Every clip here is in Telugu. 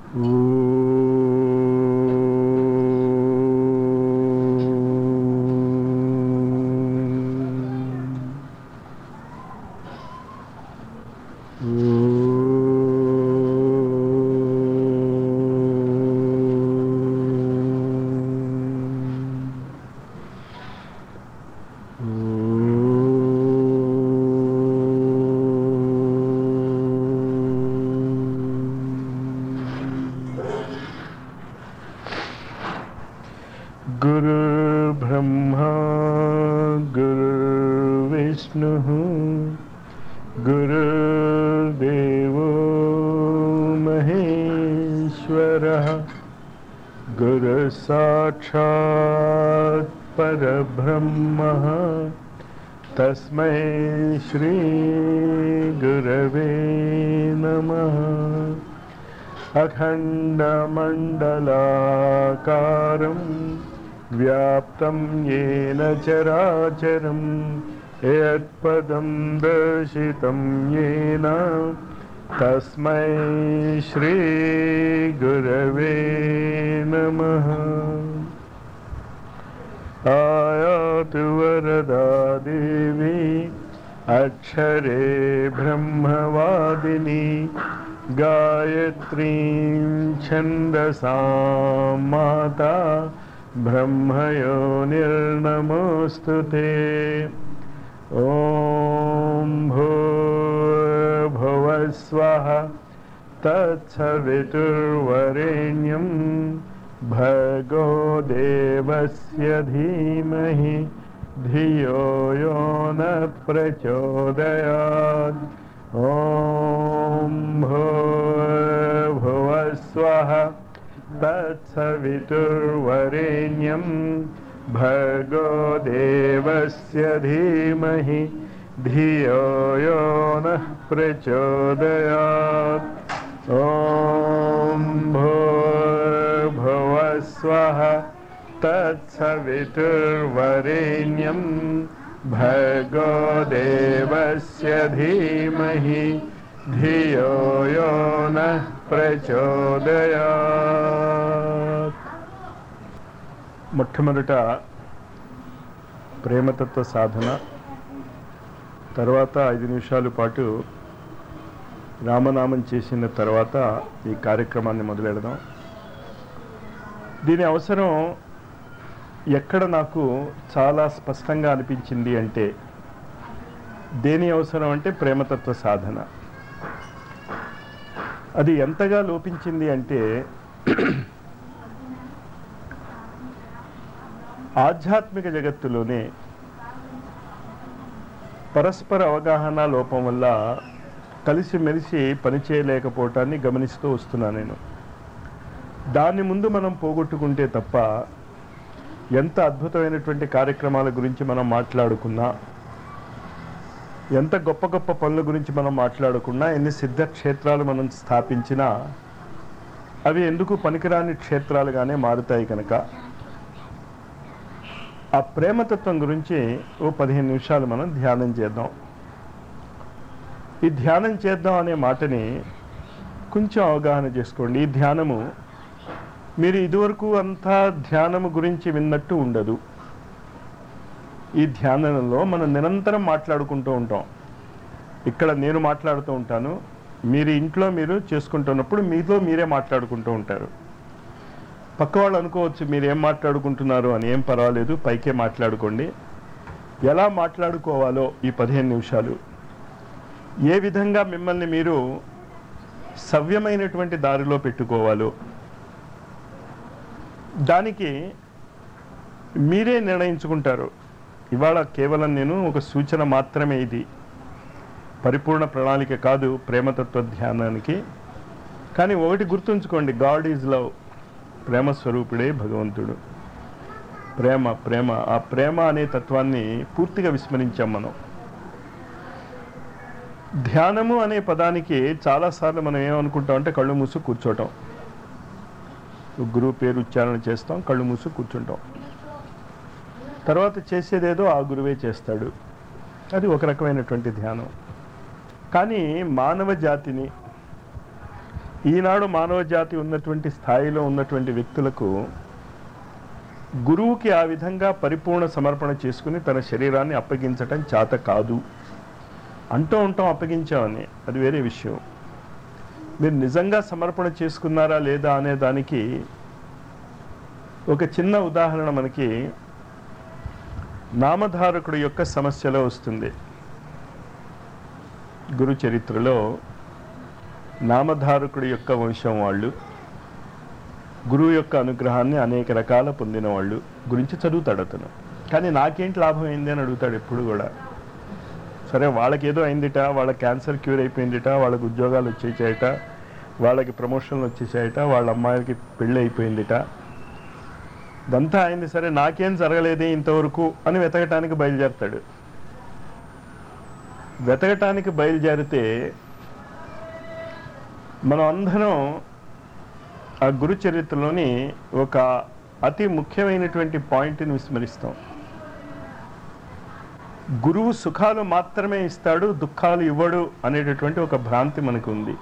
गुरुर्ब्रह्मा गुरुर्विष्णुः गुरुर्देवो महेश्वरः गुरुसाक्षात् परब्रह्मः तस्मै श्रीगुरवे नमः अखण्डमण्डलाकारं व्याप्तं येन चराचरं यत्पदं दर्शितं येन तस्मै श्रीगुरवे नमः आयातु वरदा देवी अक्षरे ब्रह्मवादिनी गायत्रीं छन्दसां माता ब्रह्मयो निर्नमोऽस्तु ते ॐ भूर्भुवस्वः तत्सवितुर्वरेण्यं भर्गो देवस्य धीमहि धियो यो न प्रचोदयात् ॐ भूर्भुवस्वः तत्सवितुर्वरेण्यं भर्गो देवस्य धीमहि धियो यो नः प्रचोदयात् ॐ भूर्भुवस्वः तत्सवितुर्वरेण्यं भर्गो देवस्य धीमहि धियो यो नः ప్రచోదయాత్ మొట్టమొదట ప్రేమతత్వ సాధన తర్వాత ఐదు నిమిషాల పాటు రామనామం చేసిన తర్వాత ఈ కార్యక్రమాన్ని మొదలెడదాం దీని అవసరం ఎక్కడ నాకు చాలా స్పష్టంగా అనిపించింది అంటే దేని అవసరం అంటే ప్రేమతత్వ సాధన అది ఎంతగా లోపించింది అంటే ఆధ్యాత్మిక జగత్తులోనే పరస్పర అవగాహన లోపం వల్ల కలిసిమెలిసి పనిచేయలేకపోవటాన్ని గమనిస్తూ వస్తున్నా నేను దాని ముందు మనం పోగొట్టుకుంటే తప్ప ఎంత అద్భుతమైనటువంటి కార్యక్రమాల గురించి మనం మాట్లాడుకున్నా ఎంత గొప్ప గొప్ప పనుల గురించి మనం మాట్లాడుకున్నా ఎన్ని సిద్ధ క్షేత్రాలు మనం స్థాపించినా అవి ఎందుకు పనికిరాని క్షేత్రాలుగానే మారుతాయి కనుక ఆ ప్రేమతత్వం గురించి ఓ పదిహేను నిమిషాలు మనం ధ్యానం చేద్దాం ఈ ధ్యానం చేద్దాం అనే మాటని కొంచెం అవగాహన చేసుకోండి ఈ ధ్యానము మీరు ఇదివరకు అంతా ధ్యానము గురించి విన్నట్టు ఉండదు ఈ ధ్యానంలో మనం నిరంతరం మాట్లాడుకుంటూ ఉంటాం ఇక్కడ నేను మాట్లాడుతూ ఉంటాను మీరు ఇంట్లో మీరు చేసుకుంటున్నప్పుడు మీతో మీరే మాట్లాడుకుంటూ ఉంటారు పక్క వాళ్ళు అనుకోవచ్చు మీరు ఏం మాట్లాడుకుంటున్నారు అని ఏం పర్వాలేదు పైకే మాట్లాడుకోండి ఎలా మాట్లాడుకోవాలో ఈ పదిహేను నిమిషాలు ఏ విధంగా మిమ్మల్ని మీరు సవ్యమైనటువంటి దారిలో పెట్టుకోవాలో దానికి మీరే నిర్ణయించుకుంటారు ఇవాళ కేవలం నేను ఒక సూచన మాత్రమే ఇది పరిపూర్ణ ప్రణాళిక కాదు ప్రేమతత్వ ధ్యానానికి కానీ ఒకటి గుర్తుంచుకోండి గాడ్ ఈజ్ లవ్ ప్రేమ స్వరూపుడే భగవంతుడు ప్రేమ ప్రేమ ఆ ప్రేమ అనే తత్వాన్ని పూర్తిగా విస్మరించాం మనం ధ్యానము అనే పదానికి చాలాసార్లు మనం ఏమనుకుంటాం కళ్ళు మూసు కూర్చోవటం గురువు పేరు ఉచ్చారణ చేస్తాం కళ్ళు మూసు కూర్చుంటాం తర్వాత చేసేదేదో ఆ గురువే చేస్తాడు అది ఒక రకమైనటువంటి ధ్యానం కానీ మానవ జాతిని ఈనాడు మానవ జాతి ఉన్నటువంటి స్థాయిలో ఉన్నటువంటి వ్యక్తులకు గురువుకి ఆ విధంగా పరిపూర్ణ సమర్పణ చేసుకుని తన శరీరాన్ని అప్పగించటం చేత కాదు అంటూ ఉంటాం అప్పగించామని అది వేరే విషయం మీరు నిజంగా సమర్పణ చేసుకున్నారా లేదా అనే దానికి ఒక చిన్న ఉదాహరణ మనకి నామధారకుడు యొక్క సమస్యలో వస్తుంది గురు చరిత్రలో నామధారకుడి యొక్క వంశం వాళ్ళు గురువు యొక్క అనుగ్రహాన్ని అనేక రకాల పొందిన వాళ్ళు గురించి చదువుతాడు అతను కానీ నాకేంటి లాభం అయింది అని అడుగుతాడు ఎప్పుడు కూడా సరే వాళ్ళకి ఏదో అయిందిట వాళ్ళ క్యాన్సర్ క్యూర్ అయిపోయిందిట వాళ్ళకి ఉద్యోగాలు వచ్చేసాయట వాళ్ళకి ప్రమోషన్లు వచ్చేసాయట వాళ్ళ అమ్మాయిలకి పెళ్ళి అయిపోయిందిట ఇదంతా అయింది సరే నాకేం జరగలేదు ఇంతవరకు అని వెతకటానికి బయలుదేరతాడు వెతకటానికి బయలుదేరితే మనం అందరం ఆ గురు చరిత్రలోని ఒక అతి ముఖ్యమైనటువంటి పాయింట్ని విస్మరిస్తాం గురువు సుఖాలు మాత్రమే ఇస్తాడు దుఃఖాలు ఇవ్వడు అనేటటువంటి ఒక భ్రాంతి మనకు ఉంది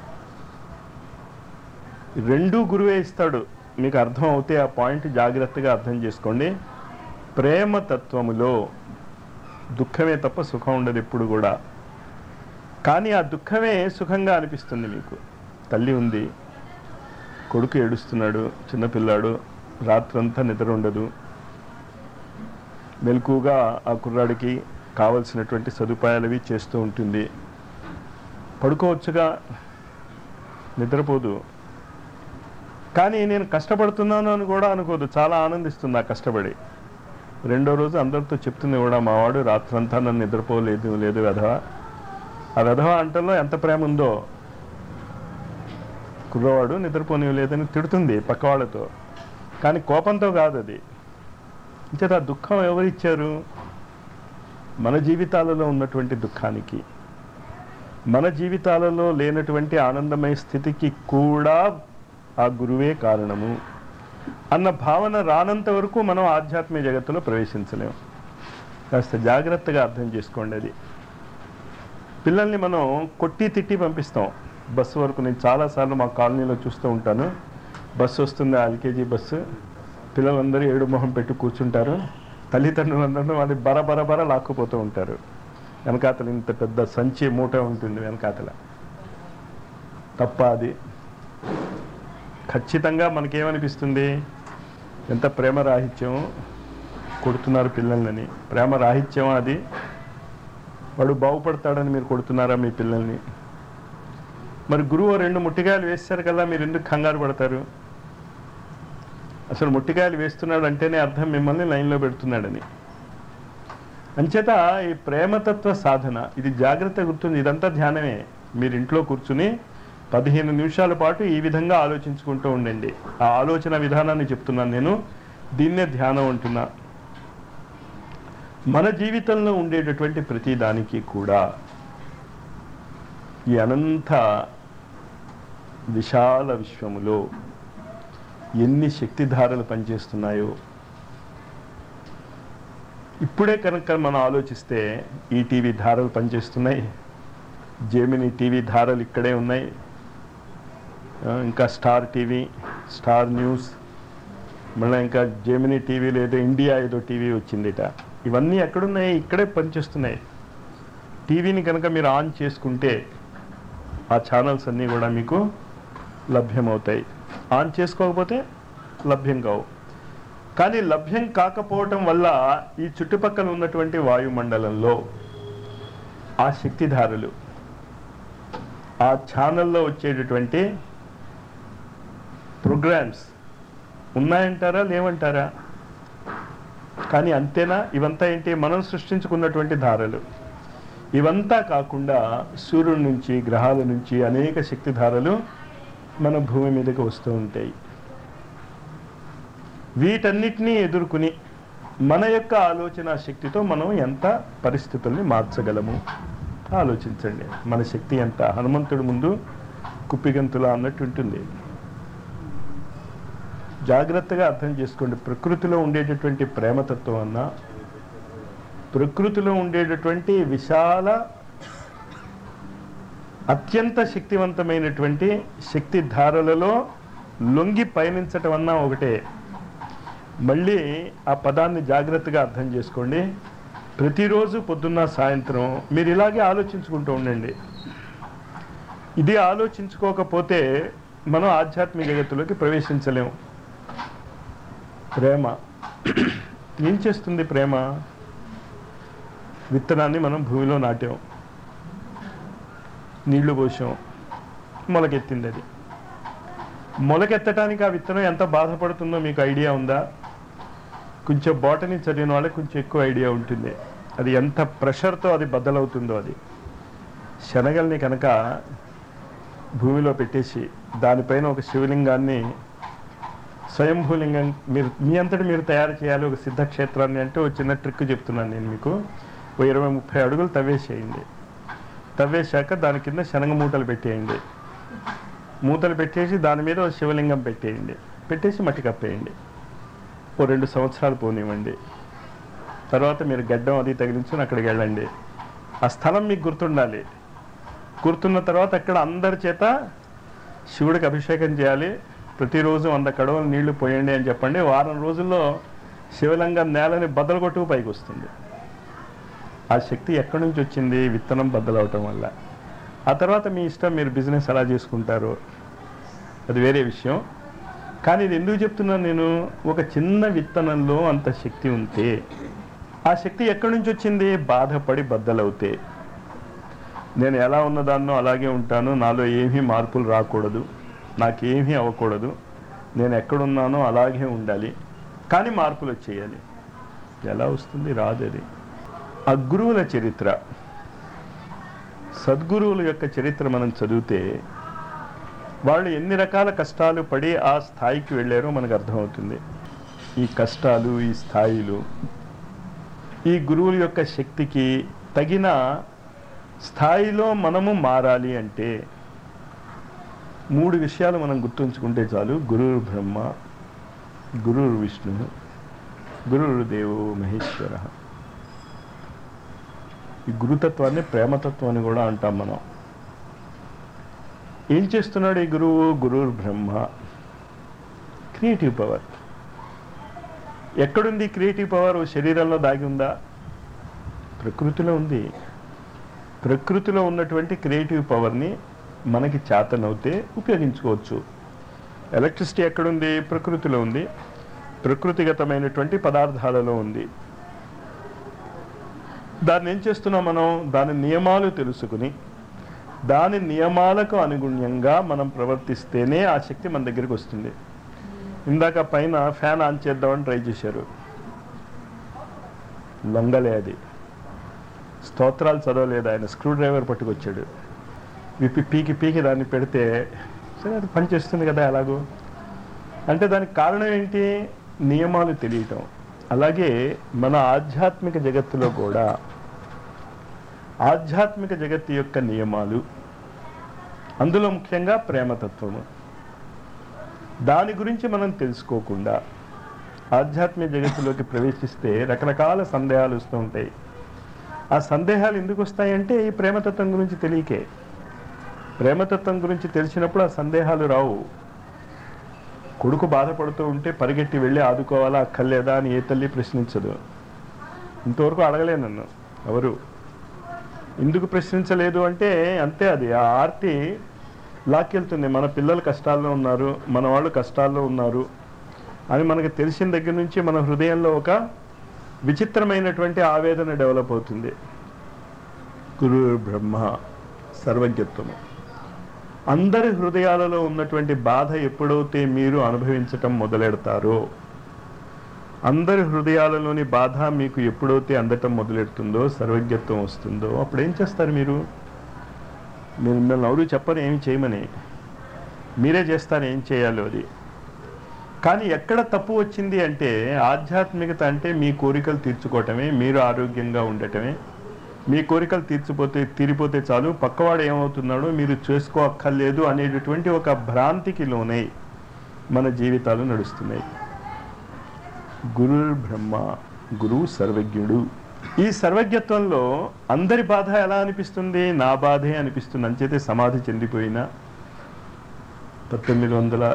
రెండూ గురువే ఇస్తాడు మీకు అర్థం అవుతే ఆ పాయింట్ జాగ్రత్తగా అర్థం చేసుకోండి ప్రేమ తత్వములో దుఃఖమే తప్ప సుఖం ఉండదు ఎప్పుడు కూడా కానీ ఆ దుఃఖమే సుఖంగా అనిపిస్తుంది మీకు తల్లి ఉంది కొడుకు ఏడుస్తున్నాడు చిన్నపిల్లాడు రాత్రంతా నిద్ర ఉండదు మెలకుగా ఆ కుర్రాడికి కావలసినటువంటి సదుపాయాలు అవి చేస్తూ ఉంటుంది పడుకోవచ్చుగా నిద్రపోదు కానీ నేను కష్టపడుతున్నాను అని కూడా అనుకోదు చాలా ఆనందిస్తుంది ఆ కష్టపడి రెండో రోజు అందరితో చెప్తుంది కూడా మావాడు రాత్రంతా నన్ను నిద్రపోలేదు లేదు వెధవ ఆ వెధవ అంటలో ఎంత ప్రేమ ఉందో కుర్రవాడు నిద్రపోనివ్వలేదని తిడుతుంది పక్క వాళ్ళతో కానీ కోపంతో కాదు అది ఇంచేత ఆ దుఃఖం ఎవరిచ్చారు మన జీవితాలలో ఉన్నటువంటి దుఃఖానికి మన జీవితాలలో లేనటువంటి ఆనందమయ స్థితికి కూడా ఆ గురువే కారణము అన్న భావన రానంత వరకు మనం ఆధ్యాత్మిక జగత్తులో ప్రవేశించలేము కాస్త జాగ్రత్తగా అర్థం చేసుకోండి అది పిల్లల్ని మనం కొట్టి తిట్టి పంపిస్తాం బస్సు వరకు నేను చాలాసార్లు మా కాలనీలో చూస్తూ ఉంటాను బస్సు వస్తుంది ఎల్కేజీ బస్సు పిల్లలందరూ ఏడు మొహం పెట్టి కూర్చుంటారు తల్లిదండ్రులందరూ వాళ్ళు బర బర బర లాక్కుపోతూ ఉంటారు వెనకాతల ఇంత పెద్ద సంచి మూట ఉంటుంది వెనకాతల తప్ప అది ఖచ్చితంగా మనకేమనిపిస్తుంది ఎంత ప్రేమ రాహిత్యం కొడుతున్నారు పిల్లల్ని ప్రేమ రాహిత్యం అది వాడు బాగుపడతాడని మీరు కొడుతున్నారా మీ పిల్లల్ని మరి గురువు రెండు ముట్టికాయలు వేస్తారు కదా మీరు ఎందుకు కంగారు పడతారు అసలు ముట్టికాయలు వేస్తున్నాడు అంటేనే అర్థం మిమ్మల్ని లైన్లో పెడుతున్నాడని అంచేత ఈ ప్రేమతత్వ సాధన ఇది జాగ్రత్త గుర్తుంది ఇదంతా ధ్యానమే మీరు ఇంట్లో కూర్చుని పదిహేను నిమిషాల పాటు ఈ విధంగా ఆలోచించుకుంటూ ఉండండి ఆ ఆలోచన విధానాన్ని చెప్తున్నాను నేను దీన్నే ధ్యానం అంటున్నా మన జీవితంలో ఉండేటటువంటి ప్రతి దానికి కూడా ఈ అనంత విశాల విశ్వములో ఎన్ని శక్తిధారలు పనిచేస్తున్నాయో ఇప్పుడే కనుక మనం ఆలోచిస్తే ఈ టీవీ ధారలు పనిచేస్తున్నాయి జేమిని టీవీ ధారలు ఇక్కడే ఉన్నాయి ఆ, ఇంకా స్టార్ టీవీ స్టార్ న్యూస్ మళ్ళీ ఇంకా జెమినీ టీవీలో ఏదో ఇండియా ఏదో టీవీ వచ్చిందిట ఇవన్నీ ఎక్కడున్నాయి ఇక్కడే పనిచేస్తున్నాయి టీవీని కనుక మీరు ఆన్ చేసుకుంటే ఆ ఛానల్స్ అన్నీ కూడా మీకు లభ్యమవుతాయి ఆన్ చేసుకోకపోతే లభ్యం కావు కానీ లభ్యం కాకపోవటం వల్ల ఈ చుట్టుపక్కల ఉన్నటువంటి వాయుమండలంలో ఆ శక్తిధారలు ఆ ఛానల్లో వచ్చేటటువంటి ప్రోగ్రామ్స్ ఉన్నాయంటారా లేవంటారా కానీ అంతేనా ఇవంతా ఏంటి మనం సృష్టించుకున్నటువంటి ధారలు ఇవంతా కాకుండా సూర్యుడి నుంచి గ్రహాల నుంచి అనేక శక్తి ధారలు మన భూమి మీదకి వస్తూ ఉంటాయి వీటన్నిటినీ ఎదుర్కొని మన యొక్క ఆలోచన శక్తితో మనం ఎంత పరిస్థితుల్ని మార్చగలము ఆలోచించండి మన శక్తి ఎంత హనుమంతుడి ముందు కుప్పిగంతుల అన్నట్టు ఉంటుంది జాగ్రత్తగా అర్థం చేసుకోండి ప్రకృతిలో ఉండేటటువంటి ప్రేమతత్వం అన్న ప్రకృతిలో ఉండేటటువంటి విశాల అత్యంత శక్తివంతమైనటువంటి శక్తి ధారలలో లొంగి పయనించటం అన్నా ఒకటే మళ్ళీ ఆ పదాన్ని జాగ్రత్తగా అర్థం చేసుకోండి ప్రతిరోజు పొద్దున్న సాయంత్రం మీరు ఇలాగే ఆలోచించుకుంటూ ఉండండి ఇది ఆలోచించుకోకపోతే మనం ఆధ్యాత్మిక జగత్తులోకి ప్రవేశించలేము ప్రేమ ఏం చేస్తుంది ప్రేమ విత్తనాన్ని మనం భూమిలో నాటాం నీళ్లు పోసాం మొలకెత్తింది అది మొలకెత్తడానికి ఆ విత్తనం ఎంత బాధపడుతుందో మీకు ఐడియా ఉందా కొంచెం బాటనీ చదివిన వాళ్ళకి కొంచెం ఎక్కువ ఐడియా ఉంటుంది అది ఎంత ప్రెషర్తో అది బద్దలవుతుందో అది శనగల్ని కనుక భూమిలో పెట్టేసి దానిపైన ఒక శివలింగాన్ని స్వయంభూలింగం మీరు మీ అంతటి మీరు తయారు చేయాలి ఒక సిద్ధక్షేత్రాన్ని అంటే ఒక చిన్న ట్రిక్ చెప్తున్నాను నేను మీకు ఓ ఇరవై ముప్పై అడుగులు తవ్వేసేయండి తవ్వేశాక దాని కింద శనగ మూటలు పెట్టేయండి మూతలు పెట్టేసి దాని మీద ఒక శివలింగం పెట్టేయండి పెట్టేసి మట్టి కప్పేయండి ఓ రెండు సంవత్సరాలు పోనివ్వండి తర్వాత మీరు గడ్డం అది తగిలించుని అక్కడికి వెళ్ళండి ఆ స్థలం మీకు గుర్తుండాలి గుర్తున్న తర్వాత అక్కడ అందరి చేత శివుడికి అభిషేకం చేయాలి ప్రతిరోజు వంద కడవలు నీళ్లు పోయండి అని చెప్పండి వారం రోజుల్లో శివలింగం నేలని బద్దలు కొట్టుకు పైకి వస్తుంది ఆ శక్తి ఎక్కడి నుంచి వచ్చింది విత్తనం బద్దలవటం వల్ల ఆ తర్వాత మీ ఇష్టం మీరు బిజినెస్ ఎలా చేసుకుంటారో అది వేరే విషయం కానీ ఇది ఎందుకు చెప్తున్నాను నేను ఒక చిన్న విత్తనంలో అంత శక్తి ఉంటే ఆ శక్తి ఎక్కడి నుంచి వచ్చింది బాధపడి బద్దలవుతే నేను ఎలా ఉన్నదాన్నో అలాగే ఉంటాను నాలో ఏమీ మార్పులు రాకూడదు నాకేమీ అవ్వకూడదు నేను ఎక్కడున్నానో అలాగే ఉండాలి కానీ మార్పులు వచ్చేయాలి ఎలా వస్తుంది రాదు అది ఆ గురువుల చరిత్ర సద్గురువుల యొక్క చరిత్ర మనం చదివితే వాళ్ళు ఎన్ని రకాల కష్టాలు పడి ఆ స్థాయికి వెళ్ళారో మనకు అర్థమవుతుంది ఈ కష్టాలు ఈ స్థాయిలు ఈ గురువుల యొక్క శక్తికి తగిన స్థాయిలో మనము మారాలి అంటే మూడు విషయాలు మనం గుర్తుంచుకుంటే చాలు గురువు బ్రహ్మ గురువు విష్ణు గురువు దేవో మహేశ్వర ఈ గురుతత్వాన్ని ప్రేమతత్వం అని కూడా అంటాం మనం ఏం చేస్తున్నాడు ఈ గురువు గురువు బ్రహ్మ క్రియేటివ్ పవర్ ఎక్కడుంది క్రియేటివ్ పవర్ శరీరంలో దాగి ఉందా ప్రకృతిలో ఉంది ప్రకృతిలో ఉన్నటువంటి క్రియేటివ్ పవర్ని మనకి చేతనవుతే ఉపయోగించుకోవచ్చు ఎలక్ట్రిసిటీ ఎక్కడుంది ప్రకృతిలో ఉంది ప్రకృతిగతమైనటువంటి పదార్థాలలో ఉంది దాన్ని ఏం చేస్తున్నాం మనం దాని నియమాలు తెలుసుకుని దాని నియమాలకు అనుగుణ్యంగా మనం ప్రవర్తిస్తేనే ఆ శక్తి మన దగ్గరికి వస్తుంది ఇందాక పైన ఫ్యాన్ ఆన్ చేద్దామని ట్రై చేశారు లొంగలే అది స్తోత్రాలు చదవలేదు ఆయన స్క్రూ డ్రైవర్ పట్టుకొచ్చాడు విప్పి పీకి పీకి దాన్ని పెడితే సరే అది పనిచేస్తుంది కదా ఎలాగో అంటే దానికి కారణం ఏంటి నియమాలు తెలియటం అలాగే మన ఆధ్యాత్మిక జగత్తులో కూడా ఆధ్యాత్మిక జగత్తు యొక్క నియమాలు అందులో ముఖ్యంగా ప్రేమతత్వము దాని గురించి మనం తెలుసుకోకుండా ఆధ్యాత్మిక జగత్తులోకి ప్రవేశిస్తే రకరకాల సందేహాలు వస్తూ ఉంటాయి ఆ సందేహాలు ఎందుకు వస్తాయంటే ఈ ప్రేమతత్వం గురించి తెలియకే ప్రేమతత్వం గురించి తెలిసినప్పుడు ఆ సందేహాలు రావు కొడుకు బాధపడుతూ ఉంటే పరిగెట్టి వెళ్ళి ఆదుకోవాలా అక్కర్లేదా అని ఏ తల్లి ప్రశ్నించదు ఇంతవరకు అడగలే నన్ను ఎవరు ఎందుకు ప్రశ్నించలేదు అంటే అంతే అది ఆ ఆర్తి లాక్కెళ్తుంది మన పిల్లలు కష్టాల్లో ఉన్నారు మన వాళ్ళు కష్టాల్లో ఉన్నారు అని మనకు తెలిసిన దగ్గర నుంచి మన హృదయంలో ఒక విచిత్రమైనటువంటి ఆవేదన డెవలప్ అవుతుంది గురు బ్రహ్మ సర్వజ్ఞత్వము అందరి హృదయాలలో ఉన్నటువంటి బాధ ఎప్పుడైతే మీరు అనుభవించటం మొదలెడతారో అందరి హృదయాలలోని బాధ మీకు ఎప్పుడైతే అందటం మొదలెడుతుందో సర్వజ్ఞత్వం వస్తుందో అప్పుడు ఏం చేస్తారు మీరు మీరు మిమ్మల్ని ఎవరు చెప్పరు ఏమి చేయమని మీరే చేస్తారు ఏం చేయాలో అది కానీ ఎక్కడ తప్పు వచ్చింది అంటే ఆధ్యాత్మికత అంటే మీ కోరికలు తీర్చుకోవటమే మీరు ఆరోగ్యంగా ఉండటమే మీ కోరికలు తీర్చిపోతే తీరిపోతే చాలు పక్కవాడు ఏమవుతున్నాడో మీరు చేసుకోక్కర్లేదు అనేటటువంటి ఒక భ్రాంతికి లోనై మన జీవితాలు నడుస్తున్నాయి గురు బ్రహ్మ గురువు సర్వజ్ఞుడు ఈ సర్వజ్ఞత్వంలో అందరి బాధ ఎలా అనిపిస్తుంది నా బాధే అనిపిస్తుంది అంచేతే సమాధి చెందిపోయిన పంతొమ్మిది వందల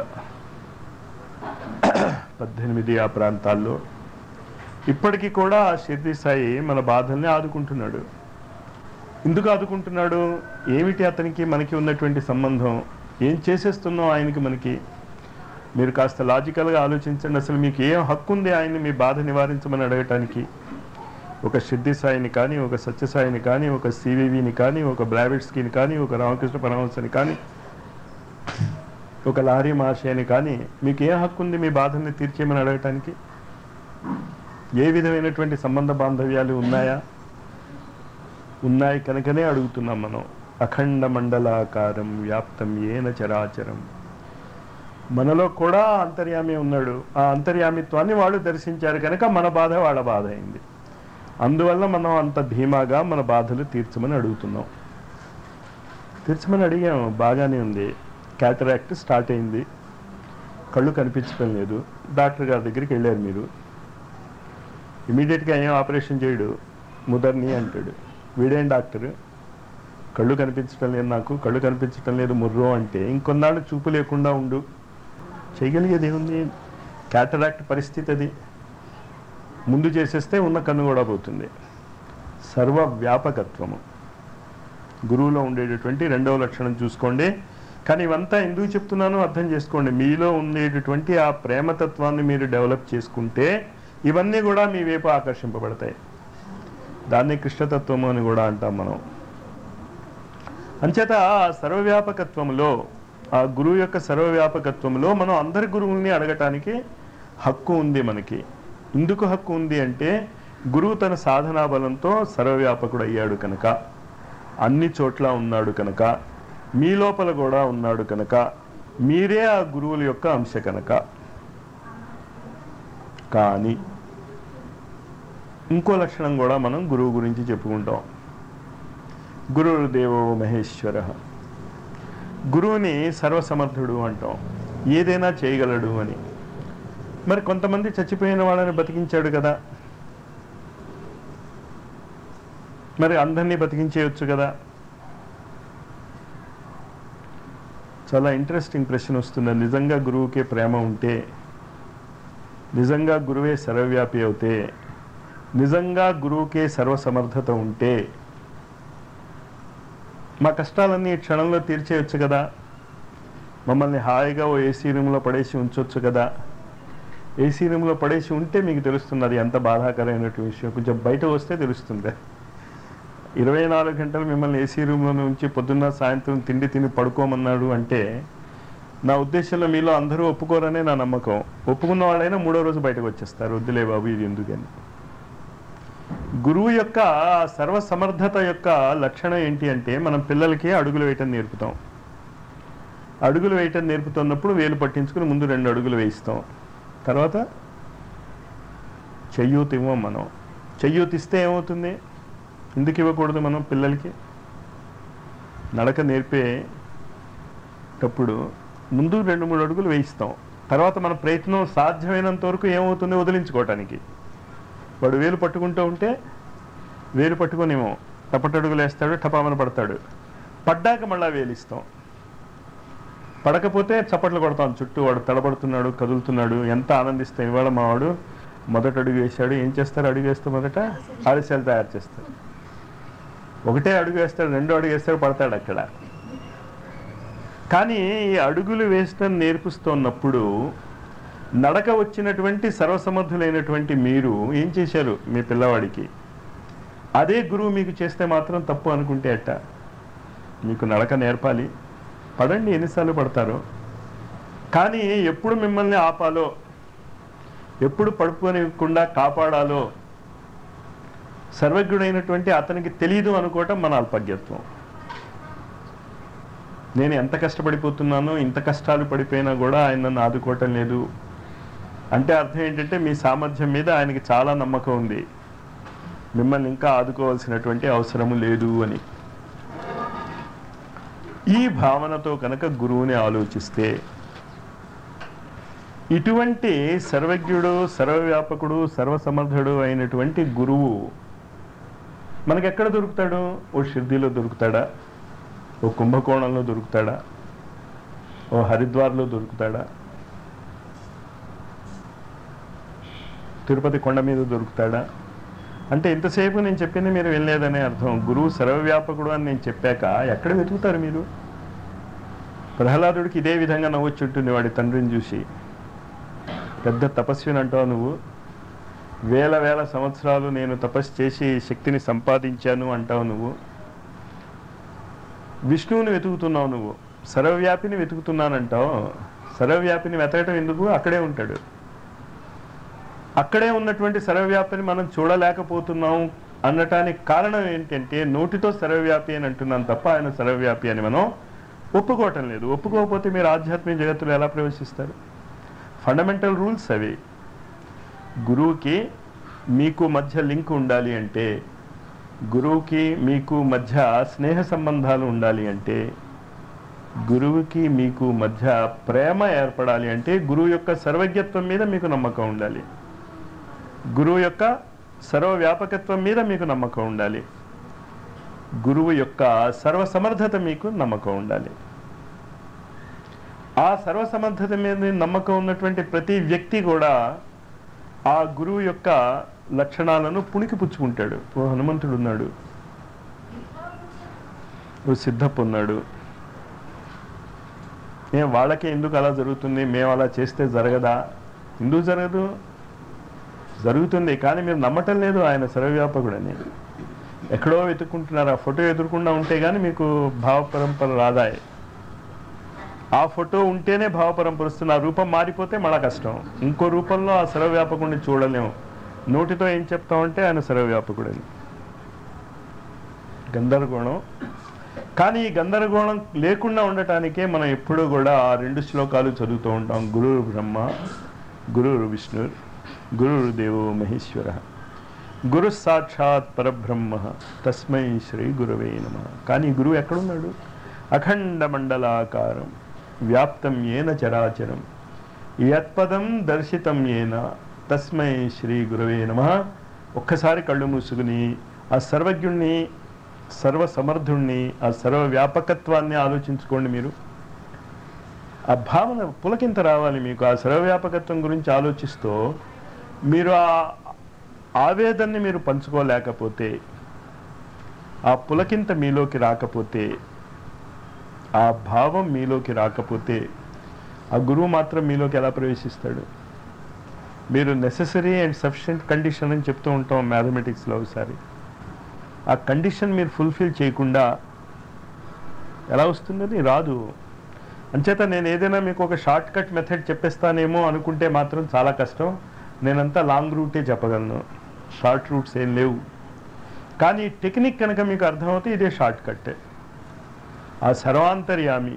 పద్దెనిమిది ఆ ప్రాంతాల్లో ఇప్పటికీ కూడా ఆ షిర్ది సాయి మన బాధల్ని ఆదుకుంటున్నాడు ఎందుకు ఆదుకుంటున్నాడు ఏమిటి అతనికి మనకి ఉన్నటువంటి సంబంధం ఏం చేసేస్తున్నాం ఆయనకి మనకి మీరు కాస్త లాజికల్గా ఆలోచించండి అసలు మీకు ఏం హక్కు ఉంది ఆయన్ని మీ బాధ నివారించమని అడగటానికి ఒక సిద్ధి సాయిని కానీ ఒక సత్యసాయిని కానీ ఒక సివివిని కానీ ఒక బ్లావిడ్స్కిని కానీ ఒక రామకృష్ణ పరమహంసని కానీ ఒక లారీ మహాశయని కానీ మీకు ఏ హక్కు ఉంది మీ బాధల్ని తీర్చేయమని అడగటానికి ఏ విధమైనటువంటి సంబంధ బాంధవ్యాలు ఉన్నాయా ఉన్నాయి కనుకనే అడుగుతున్నాం మనం అఖండ మండలాకారం వ్యాప్తం ఏన చరాచరం మనలో కూడా అంతర్యామి ఉన్నాడు ఆ అంతర్యామిత్వాన్ని వాళ్ళు దర్శించారు కనుక మన బాధ వాళ్ళ బాధ అయింది అందువల్ల మనం అంత ధీమాగా మన బాధలు తీర్చమని అడుగుతున్నాం తీర్చమని అడిగాం బాగానే ఉంది క్యాటరాక్ట్ స్టార్ట్ అయింది కళ్ళు కనిపించడం లేదు డాక్టర్ గారి దగ్గరికి వెళ్ళారు మీరు ఇమీడియట్గా ఏం ఆపరేషన్ చేయడు ముదర్ని అంటాడు వీడేం డాక్టర్ కళ్ళు కనిపించడం లేదు నాకు కళ్ళు కనిపించడం లేదు ముర్రో అంటే ఇంకొన్నాళ్ళు చూపు లేకుండా ఉండు చేయగలిగేది ఏముంది క్యాటరాక్ట్ పరిస్థితి అది ముందు చేసేస్తే ఉన్న కన్ను కూడా పోతుంది సర్వ వ్యాపకత్వము గురువులో ఉండేటటువంటి రెండవ లక్షణం చూసుకోండి కానీ ఇవంతా ఎందుకు చెప్తున్నానో అర్థం చేసుకోండి మీలో ఉండేటటువంటి ఆ ప్రేమతత్వాన్ని మీరు డెవలప్ చేసుకుంటే ఇవన్నీ కూడా మీ వైపు ఆకర్షింపబడతాయి దాన్ని కృష్ణతత్వము అని కూడా అంటాం మనం అంచేత ఆ సర్వవ్యాపకత్వంలో ఆ గురువు యొక్క సర్వవ్యాపకత్వంలో మనం అందరి గురువుల్ని అడగటానికి హక్కు ఉంది మనకి ఎందుకు హక్కు ఉంది అంటే గురువు తన సాధనా బలంతో సర్వవ్యాపకుడు అయ్యాడు కనుక అన్ని చోట్ల ఉన్నాడు కనుక మీ లోపల కూడా ఉన్నాడు కనుక మీరే ఆ గురువుల యొక్క అంశ కనుక కానీ ఇంకో లక్షణం కూడా మనం గురువు గురించి చెప్పుకుంటాం గురుదేవో మహేశ్వర గురువుని సర్వసమర్థుడు అంటాం ఏదైనా చేయగలడు అని మరి కొంతమంది చచ్చిపోయిన వాళ్ళని బతికించాడు కదా మరి అందరినీ బతికించేయచ్చు కదా చాలా ఇంట్రెస్టింగ్ ప్రశ్న వస్తుంది నిజంగా గురువుకే ప్రేమ ఉంటే నిజంగా గురువే సర్వవ్యాపి అవుతే నిజంగా గురువుకే సర్వసమర్థత ఉంటే మా కష్టాలన్నీ ఈ క్షణంలో తీర్చేయచ్చు కదా మమ్మల్ని హాయిగా ఓ ఏసీ రూమ్లో పడేసి ఉంచవచ్చు కదా ఏసీ రూమ్లో పడేసి ఉంటే మీకు తెలుస్తుంది అది ఎంత బాధాకరమైనటువంటి విషయం కొంచెం బయట వస్తే తెలుస్తుంది ఇరవై నాలుగు గంటలు మిమ్మల్ని ఏసీ రూమ్లో ఉంచి పొద్దున్న సాయంత్రం తిండి తిని పడుకోమన్నాడు అంటే నా ఉద్దేశంలో మీలో అందరూ ఒప్పుకోరనే నా నమ్మకం ఒప్పుకున్న వాళ్ళైనా మూడో రోజు బయటకు వచ్చేస్తారు వద్దులే బాబు ఇది ఎందుకని గురువు యొక్క సర్వసమర్థత యొక్క లక్షణం ఏంటి అంటే మనం పిల్లలకి అడుగులు వేయటం నేర్పుతాం అడుగులు వేయటం నేర్పుతున్నప్పుడు వేలు పట్టించుకుని ముందు రెండు అడుగులు వేయిస్తాం తర్వాత చెయ్యూతి ఇవ్వం మనం చెయ్యూతి ఇస్తే ఏమవుతుంది ఎందుకు ఇవ్వకూడదు మనం పిల్లలకి నడక నేర్పేటప్పుడు ముందు రెండు మూడు అడుగులు వేయిస్తాం తర్వాత మన ప్రయత్నం సాధ్యమైనంత వరకు ఏమవుతుంది వదిలించుకోవటానికి వాడు వేలు పట్టుకుంటూ ఉంటే వేలు పట్టుకునేమో టపటడుగులు వేస్తాడు టపామన పడతాడు పడ్డాక మళ్ళా వేలిస్తాం పడకపోతే చప్పట్లు కొడతాం చుట్టూ వాడు తడబడుతున్నాడు కదులుతున్నాడు ఎంత ఆనందిస్తాం ఇవాళ మా వాడు మొదట అడుగు వేశాడు ఏం చేస్తారు అడుగు వేస్తే మొదట ఆలస్యాలు తయారు చేస్తారు ఒకటే అడుగు వేస్తాడు రెండో అడుగు వేస్తాడు పడతాడు అక్కడ కానీ ఈ అడుగులు వేయడం నేర్పిస్తున్నప్పుడు నడక వచ్చినటువంటి సర్వసమర్థులైనటువంటి మీరు ఏం చేశారు మీ పిల్లవాడికి అదే గురువు మీకు చేస్తే మాత్రం తప్పు అనుకుంటే అట్ట మీకు నడక నేర్పాలి పడండి ఎన్నిసార్లు పడతారో కానీ ఎప్పుడు మిమ్మల్ని ఆపాలో ఎప్పుడు పడుకోనివ్వకుండా కాపాడాలో సర్వజ్ఞుడైనటువంటి అతనికి తెలియదు అనుకోవటం మన అల్పజ్ఞత్వం నేను ఎంత కష్టపడిపోతున్నానో ఇంత కష్టాలు పడిపోయినా కూడా ఆయన నన్ను ఆదుకోవటం లేదు అంటే అర్థం ఏంటంటే మీ సామర్థ్యం మీద ఆయనకి చాలా నమ్మకం ఉంది మిమ్మల్ని ఇంకా ఆదుకోవాల్సినటువంటి అవసరము లేదు అని ఈ భావనతో కనుక గురువుని ఆలోచిస్తే ఇటువంటి సర్వజ్ఞుడు సర్వవ్యాపకుడు సర్వసమర్థుడు అయినటువంటి గురువు మనకి ఎక్కడ దొరుకుతాడు ఓ షిర్దీలో దొరుకుతాడా ఓ కుంభకోణంలో దొరుకుతాడా ఓ హరిద్వార్లో దొరుకుతాడా తిరుపతి కొండ మీద దొరుకుతాడా అంటే ఇంతసేపు నేను చెప్పింది మీరు వెళ్ళలేదనే అర్థం గురువు సర్వవ్యాపకుడు అని నేను చెప్పాక ఎక్కడ వెతుకుతారు మీరు ప్రహ్లాదుడికి ఇదే విధంగా నవ్వొచ్చుంటుంది వాడి తండ్రిని చూసి పెద్ద తపస్విని అంటావు నువ్వు వేల వేల సంవత్సరాలు నేను తపస్సు చేసి శక్తిని సంపాదించాను అంటావు నువ్వు విష్ణువుని వెతుకుతున్నావు నువ్వు సర్వవ్యాపిని వెతుకుతున్నానంటావు సర్వవ్యాపిని వెతకటం ఎందుకు అక్కడే ఉంటాడు అక్కడే ఉన్నటువంటి సర్వవ్యాపిని మనం చూడలేకపోతున్నాం అనటానికి కారణం ఏంటంటే నోటితో సర్వవ్యాపి అని అంటున్నాం తప్ప ఆయన సర్వవ్యాపి అని మనం ఒప్పుకోవటం లేదు ఒప్పుకోకపోతే మీరు ఆధ్యాత్మిక జగత్తులో ఎలా ప్రవేశిస్తారు ఫండమెంటల్ రూల్స్ అవి గురువుకి మీకు మధ్య లింక్ ఉండాలి అంటే గురువుకి మీకు మధ్య స్నేహ సంబంధాలు ఉండాలి అంటే గురువుకి మీకు మధ్య ప్రేమ ఏర్పడాలి అంటే గురువు యొక్క సర్వజ్ఞత్వం మీద మీకు నమ్మకం ఉండాలి గురువు యొక్క సర్వవ్యాపకత్వం మీద మీకు నమ్మకం ఉండాలి గురువు యొక్క సర్వసమర్థత మీకు నమ్మకం ఉండాలి ఆ సర్వసమర్థత మీద నమ్మకం ఉన్నటువంటి ప్రతి వ్యక్తి కూడా ఆ గురువు యొక్క లక్షణాలను పుణికి పుచ్చుకుంటాడు ఓ హనుమంతుడు ఉన్నాడు ఓ సిద్ధప్ప ఉన్నాడు ఏ వాళ్ళకే ఎందుకు అలా జరుగుతుంది మేము అలా చేస్తే జరగదా ఎందుకు జరగదు జరుగుతుంది కానీ మీరు నమ్మటం లేదు ఆయన సర్వవ్యాపకుడని ఎక్కడో వెతుక్కుంటున్నారు ఆ ఫోటో ఎదుర్కొండా ఉంటే కానీ మీకు భావ పరంపర రాదాయి ఆ ఫోటో ఉంటేనే భావ పరంపర వస్తుంది ఆ రూపం మారిపోతే మళ్ళా కష్టం ఇంకో రూపంలో ఆ సర్వవ్యాపకుడిని చూడలేము నోటితో ఏం చెప్తామంటే ఆయన సర్వవ్యాపకుడని గందరగోళం కానీ ఈ గందరగోళం లేకుండా ఉండటానికే మనం ఎప్పుడూ కూడా ఆ రెండు శ్లోకాలు చదువుతూ ఉంటాం గురు బ్రహ్మ గురు విష్ణు గురు దేవో మహేశ్వర గురు సాక్షాత్ పరబ్రహ్మ తస్మై శ్రీ గురవే నమ కానీ గురువు ఎక్కడున్నాడు అఖండ మండలాకారం వ్యాప్తం ఏన చరాచరం యత్పదం దర్శితం ఏన తస్మై శ్రీ గురవే నమ ఒక్కసారి కళ్ళు మూసుకుని ఆ సర్వజ్ఞుణ్ణి సర్వసమర్థుణ్ణి ఆ సర్వ వ్యాపకత్వాన్ని ఆలోచించుకోండి మీరు ఆ భావన పులకింత రావాలి మీకు ఆ సర్వవ్యాపకత్వం గురించి ఆలోచిస్తూ మీరు ఆ ఆవేదనని మీరు పంచుకోలేకపోతే ఆ పులకింత మీలోకి రాకపోతే ఆ భావం మీలోకి రాకపోతే ఆ గురువు మాత్రం మీలోకి ఎలా ప్రవేశిస్తాడు మీరు నెససరీ అండ్ సఫిషియెంట్ కండిషన్ అని చెప్తూ ఉంటాం మ్యాథమెటిక్స్లో ఒకసారి ఆ కండిషన్ మీరు ఫుల్ఫిల్ చేయకుండా ఎలా వస్తుందని రాదు అంచేత నేను ఏదైనా మీకు ఒక షార్ట్ కట్ మెథడ్ చెప్పేస్తానేమో అనుకుంటే మాత్రం చాలా కష్టం నేనంతా లాంగ్ రూటే చెప్పగలను షార్ట్ రూట్స్ ఏం లేవు కానీ టెక్నిక్ కనుక మీకు అర్థమవుతే ఇదే షార్ట్ కట్ ఆ సర్వాంతర్యామి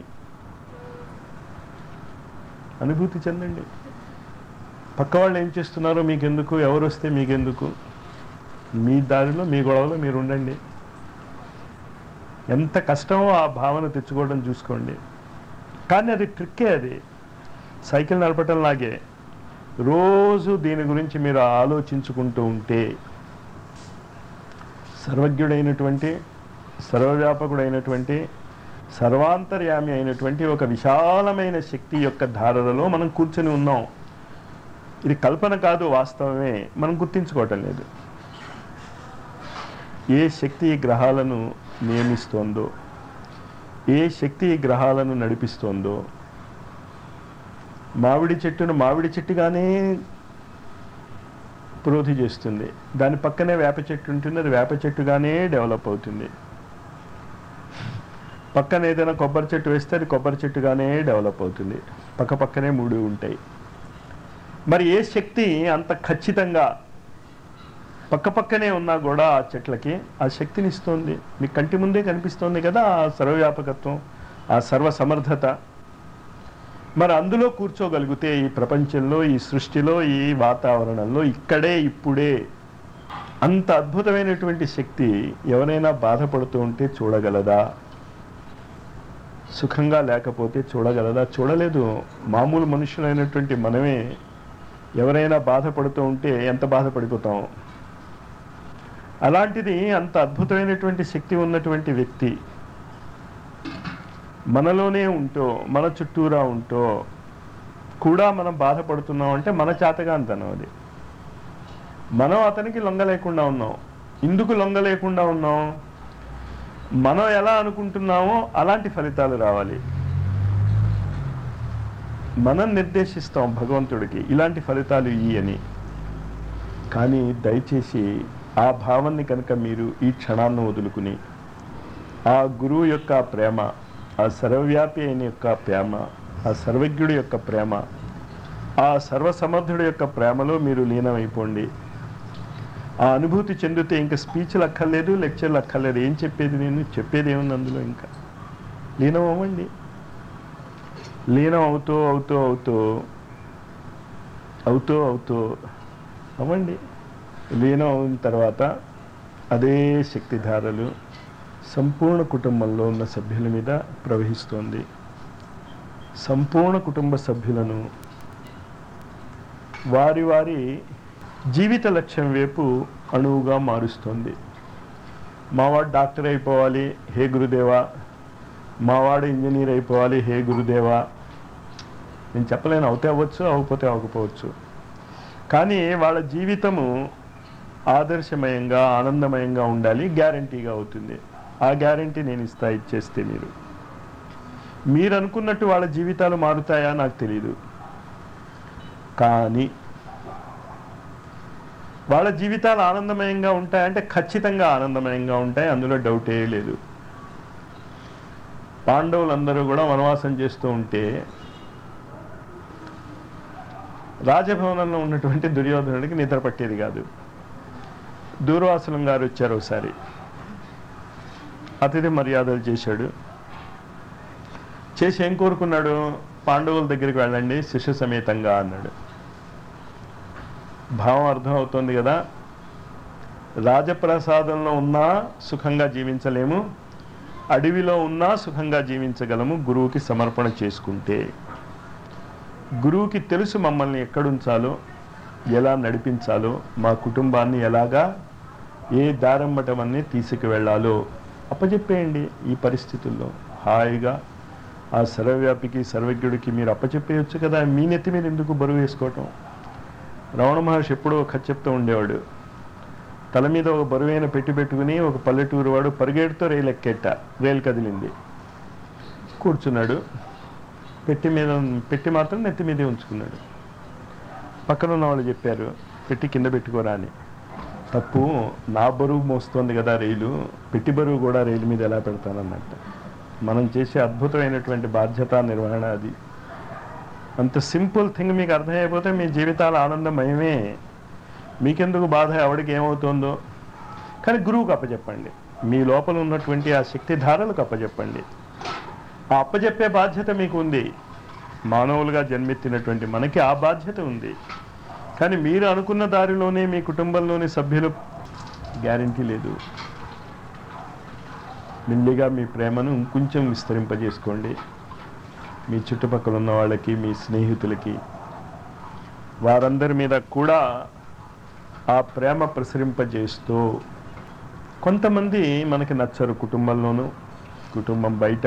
అనుభూతి చెందండి పక్క వాళ్ళు ఏం చేస్తున్నారో మీకెందుకు ఎవరు వస్తే మీకెందుకు మీ దారిలో మీ గొడవలో మీరు ఉండండి ఎంత కష్టమో ఆ భావన తెచ్చుకోవడం చూసుకోండి కానీ అది ట్రిక్కే అది సైకిల్ నడపటం లాగే రోజు దీని గురించి మీరు ఆలోచించుకుంటూ ఉంటే సర్వజ్ఞుడైనటువంటి సర్వవ్యాపకుడైనటువంటి సర్వాంతర్యామి అయినటువంటి ఒక విశాలమైన శక్తి యొక్క ధారలలో మనం కూర్చొని ఉన్నాం ఇది కల్పన కాదు వాస్తవమే మనం గుర్తించుకోవటం లేదు ఏ శక్తి ఈ గ్రహాలను నియమిస్తోందో ఏ శక్తి ఈ గ్రహాలను నడిపిస్తోందో మామిడి చెట్టును మామిడి చెట్టుగానే పురోధి చేస్తుంది దాని పక్కనే వేప చెట్టు ఉంటుంది అది వేప చెట్టుగానే డెవలప్ అవుతుంది పక్కన ఏదైనా కొబ్బరి చెట్టు వేస్తే అది కొబ్బరి చెట్టుగానే డెవలప్ అవుతుంది పక్క పక్కనే మూడు ఉంటాయి మరి ఏ శక్తి అంత ఖచ్చితంగా పక్క పక్కనే ఉన్నా కూడా ఆ చెట్లకి ఆ శక్తిని ఇస్తుంది మీ కంటి ముందే కనిపిస్తోంది కదా ఆ సర్వవ్యాపకత్వం ఆ సర్వ సమర్థత మరి అందులో కూర్చోగలిగితే ఈ ప్రపంచంలో ఈ సృష్టిలో ఈ వాతావరణంలో ఇక్కడే ఇప్పుడే అంత అద్భుతమైనటువంటి శక్తి ఎవరైనా బాధపడుతూ ఉంటే చూడగలదా సుఖంగా లేకపోతే చూడగలదా చూడలేదు మామూలు మనుషులైనటువంటి మనమే ఎవరైనా బాధపడుతూ ఉంటే ఎంత బాధపడిపోతాం అలాంటిది అంత అద్భుతమైనటువంటి శక్తి ఉన్నటువంటి వ్యక్తి మనలోనే ఉంటూ మన చుట్టూరా ఉంటూ కూడా మనం బాధపడుతున్నాం అంటే మన చేతగాంతనం అది మనం అతనికి లొంగలేకుండా ఉన్నాం ఎందుకు లొంగలేకుండా ఉన్నాం మనం ఎలా అనుకుంటున్నామో అలాంటి ఫలితాలు రావాలి మనం నిర్దేశిస్తాం భగవంతుడికి ఇలాంటి ఫలితాలు ఇయ్యి అని కానీ దయచేసి ఆ భావాన్ని కనుక మీరు ఈ క్షణాన్ని వదులుకుని ఆ గురువు యొక్క ప్రేమ ఆ సర్వవ్యాపి అయిన యొక్క ప్రేమ ఆ సర్వజ్ఞుడి యొక్క ప్రేమ ఆ సర్వసమర్థుడి యొక్క ప్రేమలో మీరు లీనమైపోండి ఆ అనుభూతి చెందితే ఇంకా స్పీచ్లు అక్కర్లేదు లెక్చర్లు అక్కర్లేదు ఏం చెప్పేది నేను చెప్పేది ఏముంది అందులో ఇంకా లీనం అవ్వండి లీనం అవుతూ అవుతూ అవుతూ అవుతూ అవుతూ అవ్వండి లీనం అయిన తర్వాత అదే శక్తిధారలు సంపూర్ణ కుటుంబంలో ఉన్న సభ్యుల మీద ప్రవహిస్తోంది సంపూర్ణ కుటుంబ సభ్యులను వారి వారి జీవిత లక్ష్యం వైపు అణువుగా మారుస్తుంది మావాడు డాక్టర్ అయిపోవాలి హే గురుదేవా మావాడు ఇంజనీర్ అయిపోవాలి హే గురుదేవా నేను చెప్పలేను అవుతే అవ్వచ్చు అవ్వకపోతే అవ్వకపోవచ్చు కానీ వాళ్ళ జీవితము ఆదర్శమయంగా ఆనందమయంగా ఉండాలి గ్యారంటీగా అవుతుంది ఆ గ్యారంటీ నేను ఇస్తా ఇచ్చేస్తే మీరు మీరు అనుకున్నట్టు వాళ్ళ జీవితాలు మారుతాయా నాకు తెలియదు కానీ వాళ్ళ జీవితాలు ఆనందమయంగా ఉంటాయంటే ఖచ్చితంగా ఆనందమయంగా ఉంటాయి అందులో డౌటే లేదు పాండవులందరూ కూడా వనవాసం చేస్తూ ఉంటే రాజభవనంలో ఉన్నటువంటి దుర్యోధనుడికి నిద్ర పట్టేది కాదు దూర్వాసనం గారు వచ్చారు ఒకసారి అతిథి మర్యాదలు చేశాడు చేసి ఏం కోరుకున్నాడు పాండవుల దగ్గరికి వెళ్ళండి శిష్య సమేతంగా అన్నాడు భావం అర్థం అవుతుంది కదా రాజప్రసాదంలో ఉన్నా సుఖంగా జీవించలేము అడవిలో ఉన్నా సుఖంగా జీవించగలము గురువుకి సమర్పణ చేసుకుంటే గురువుకి తెలుసు మమ్మల్ని ఎక్కడుంచాలో ఎలా నడిపించాలో మా కుటుంబాన్ని ఎలాగా ఏ దారంబటమన్నీ తీసుకువెళ్ళాలో అప్పచెప్పేయండి ఈ పరిస్థితుల్లో హాయిగా ఆ సర్వవ్యాపికి సర్వజ్ఞుడికి మీరు అప్పచెప్పేయచ్చు కదా మీ నెత్తి మీద ఎందుకు బరువు వేసుకోవటం రమణ మహర్షి ఎప్పుడో కథ చెప్తూ ఉండేవాడు తల మీద ఒక బరువైన పెట్టి పెట్టుకుని ఒక పల్లెటూరు వాడు పరిగెడుతూ రైలు ఎక్కెట్ట రైలు కదిలింది కూర్చున్నాడు పెట్టి మీద పెట్టి మాత్రం నెత్తి మీదే ఉంచుకున్నాడు పక్కన ఉన్న వాళ్ళు చెప్పారు పెట్టి కింద పెట్టుకోరా అని తప్పు నా బరువు మోస్తోంది కదా రైలు పెట్టి బరువు కూడా రైలు మీద ఎలా పెడతానన్నట్టు మనం చేసే అద్భుతమైనటువంటి బాధ్యత నిర్వహణ అది అంత సింపుల్ థింగ్ మీకు అర్థమైపోతే మీ జీవితాల ఆనందమయమే మీకెందుకు బాధ ఎవడికి ఏమవుతుందో కానీ గురువుకు అప్పచెప్పండి మీ లోపల ఉన్నటువంటి ఆ శక్తి ధారలకు అప్పచెప్పండి ఆ అప్పచెప్పే బాధ్యత మీకు ఉంది మానవులుగా జన్మెత్తినటువంటి మనకి ఆ బాధ్యత ఉంది కానీ మీరు అనుకున్న దారిలోనే మీ కుటుంబంలోని సభ్యులు గ్యారంటీ లేదు మెల్లిగా మీ ప్రేమను ఇంకొంచెం విస్తరింపజేసుకోండి మీ చుట్టుపక్కల ఉన్న వాళ్ళకి మీ స్నేహితులకి వారందరి మీద కూడా ఆ ప్రేమ ప్రసరింపజేస్తూ కొంతమంది మనకి నచ్చరు కుటుంబంలోనూ కుటుంబం బయట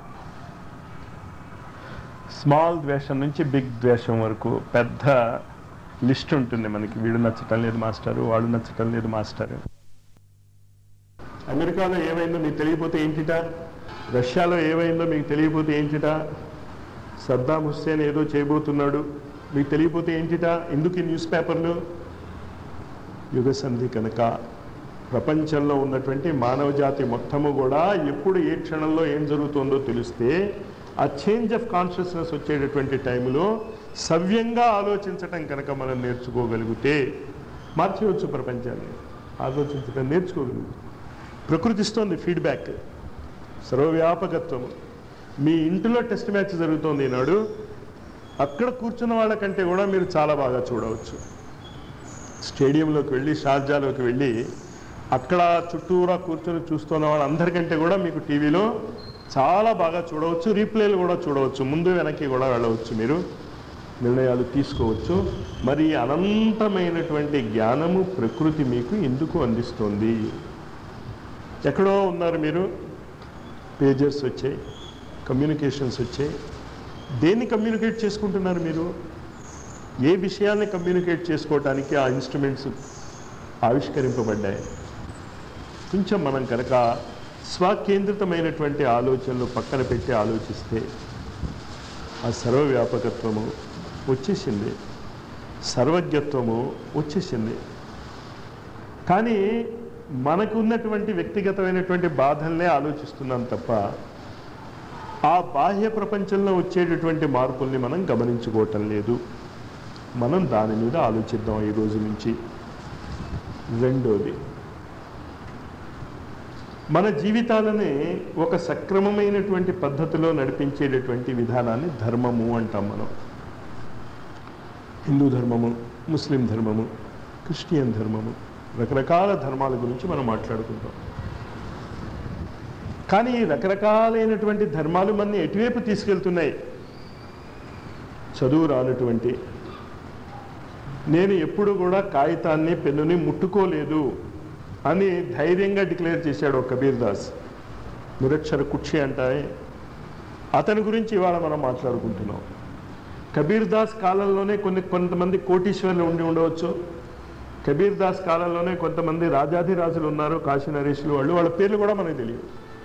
స్మాల్ ద్వేషం నుంచి బిగ్ ద్వేషం వరకు పెద్ద లిస్ట్ ఉంటుంది మనకి వీడు నచ్చటం లేదు మాస్టరు వాడు నచ్చటం లేదు మాస్టరు అమెరికాలో ఏమైందో మీకు తెలియకపోతే ఏంటిట రష్యాలో ఏమైందో మీకు తెలియకపోతే ఏంటిట సద్దాం హుస్సేన్ ఏదో చేయబోతున్నాడు మీకు తెలియకపోతే ఏంటిట ఎందుకు ఈ న్యూస్ పేపర్లు యుగ సంధి కనుక ప్రపంచంలో ఉన్నటువంటి మానవ జాతి మొత్తము కూడా ఎప్పుడు ఏ క్షణంలో ఏం జరుగుతుందో తెలిస్తే ఆ చేంజ్ ఆఫ్ కాన్షియస్నెస్ వచ్చేటటువంటి టైంలో సవ్యంగా ఆలోచించటం కనుక మనం నేర్చుకోగలిగితే మార్చేయవచ్చు ప్రపంచాన్ని ఆలోచించటం నేర్చుకోగలుగుతాం ప్రకృతిస్తోంది ఫీడ్బ్యాక్ సర్వవ్యాపకత్వం మీ ఇంటిలో టెస్ట్ మ్యాచ్ జరుగుతోంది ఈనాడు అక్కడ కూర్చున్న వాళ్ళకంటే కూడా మీరు చాలా బాగా చూడవచ్చు స్టేడియంలోకి వెళ్ళి షార్జాలోకి వెళ్ళి అక్కడ చుట్టూరా కూర్చొని చూస్తున్న వాళ్ళందరికంటే కూడా మీకు టీవీలో చాలా బాగా చూడవచ్చు రీప్లేలు కూడా చూడవచ్చు ముందు వెనక్కి కూడా వెళ్ళవచ్చు మీరు నిర్ణయాలు తీసుకోవచ్చు మరి అనంతమైనటువంటి జ్ఞానము ప్రకృతి మీకు ఎందుకు అందిస్తోంది ఎక్కడో ఉన్నారు మీరు పేజర్స్ వచ్చాయి కమ్యూనికేషన్స్ వచ్చాయి దేన్ని కమ్యూనికేట్ చేసుకుంటున్నారు మీరు ఏ విషయాల్ని కమ్యూనికేట్ చేసుకోవటానికి ఆ ఇన్స్ట్రుమెంట్స్ ఆవిష్కరింపబడ్డాయి కొంచెం మనం కనుక స్వకేంద్రితమైనటువంటి ఆలోచనలు పక్కన పెట్టి ఆలోచిస్తే ఆ సర్వవ్యాపకత్వము వచ్చేసింది సర్వజ్ఞత్వము వచ్చేసింది కానీ మనకు ఉన్నటువంటి వ్యక్తిగతమైనటువంటి బాధల్నే ఆలోచిస్తున్నాం తప్ప ఆ బాహ్య ప్రపంచంలో వచ్చేటటువంటి మార్పుల్ని మనం గమనించుకోవటం లేదు మనం దాని మీద ఆలోచిద్దాం ఈ రోజు నుంచి రెండోది మన జీవితాలని ఒక సక్రమమైనటువంటి పద్ధతిలో నడిపించేటటువంటి విధానాన్ని ధర్మము అంటాం మనం హిందూ ధర్మము ముస్లిం ధర్మము క్రిస్టియన్ ధర్మము రకరకాల ధర్మాల గురించి మనం మాట్లాడుకుంటాం కానీ ఈ రకరకాలైనటువంటి ధర్మాలు మన ఎటువైపు తీసుకెళ్తున్నాయి చదువు రానటువంటి నేను ఎప్పుడు కూడా కాగితాన్ని పెన్నుని ముట్టుకోలేదు అని ధైర్యంగా డిక్లేర్ చేశాడు ఒక కబీర్ దాస్ నిరక్షర కుక్షి అంటాయి అతని గురించి ఇవాళ మనం మాట్లాడుకుంటున్నాం కబీర్ దాస్ కాలంలోనే కొన్ని కొంతమంది కోటీశ్వర్లు ఉండి ఉండవచ్చు కబీర్ దాస్ కాలంలోనే కొంతమంది రాజాధిరాజులు ఉన్నారు కాశీ నరేష్లు వాళ్ళు వాళ్ళ పేర్లు కూడా మనకు తెలియదు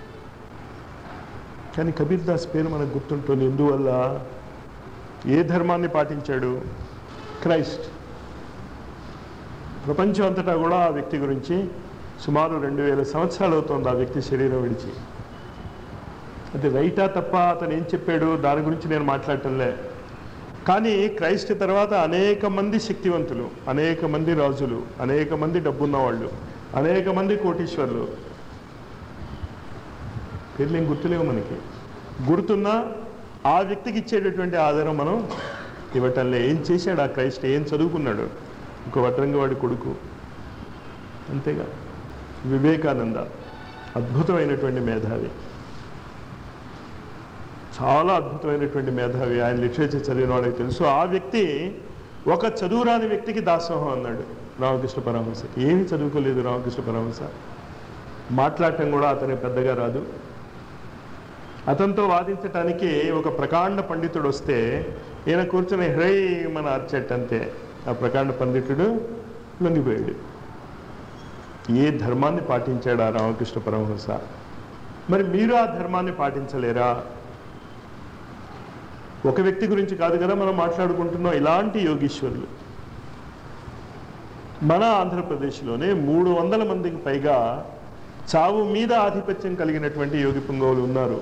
కానీ కబీర్ దాస్ పేరు మనకు గుర్తుంటుంది ఎందువల్ల ఏ ధర్మాన్ని పాటించాడు క్రైస్ట్ ప్రపంచం అంతటా కూడా ఆ వ్యక్తి గురించి సుమారు రెండు వేల సంవత్సరాలు అవుతోంది ఆ వ్యక్తి శరీరం విడిచి అది రైటా తప్ప అతను ఏం చెప్పాడు దాని గురించి నేను మాట్లాడటంలే కానీ క్రైస్ట్ తర్వాత అనేక మంది శక్తివంతులు అనేక మంది రాజులు అనేక మంది డబ్బున్న వాళ్ళు అనేక మంది కోటీశ్వర్లు పేర్లు ఏం గుర్తులేవు మనకి గుర్తున్నా ఆ వ్యక్తికి ఇచ్చేటటువంటి ఆధారం మనం ఇవ్వటంలే ఏం చేశాడు ఆ క్రైస్ట్ ఏం చదువుకున్నాడు ఇంకో వడ్రంగవాడి కొడుకు అంతేగా వివేకానంద అద్భుతమైనటువంటి మేధావి చాలా అద్భుతమైనటువంటి మేధావి ఆయన లిటరేచర్ చదివిన వాళ్ళకి తెలుసు ఆ వ్యక్తి ఒక చదువురాని వ్యక్తికి దాసోహం అన్నాడు రామకృష్ణ పరమహంస ఏమీ చదువుకోలేదు రామకృష్ణ పరమహంస మాట్లాడటం కూడా అతనికి పెద్దగా రాదు అతనితో వాదించటానికి ఒక ప్రకాండ పండితుడు వస్తే ఈయన కూర్చొని హ్రై మన అర్చెట్ అంతే ఆ ప్రకాండ పండితుడు లొంగిపోయాడు ఏ ధర్మాన్ని పాటించాడు ఆ రామకృష్ణ పరమహంస మరి మీరు ఆ ధర్మాన్ని పాటించలేరా ఒక వ్యక్తి గురించి కాదు కదా మనం మాట్లాడుకుంటున్నాం ఇలాంటి యోగీశ్వరులు మన ఆంధ్రప్రదేశ్లోనే మూడు వందల మందికి పైగా చావు మీద ఆధిపత్యం కలిగినటువంటి యోగి పుంగవులు ఉన్నారు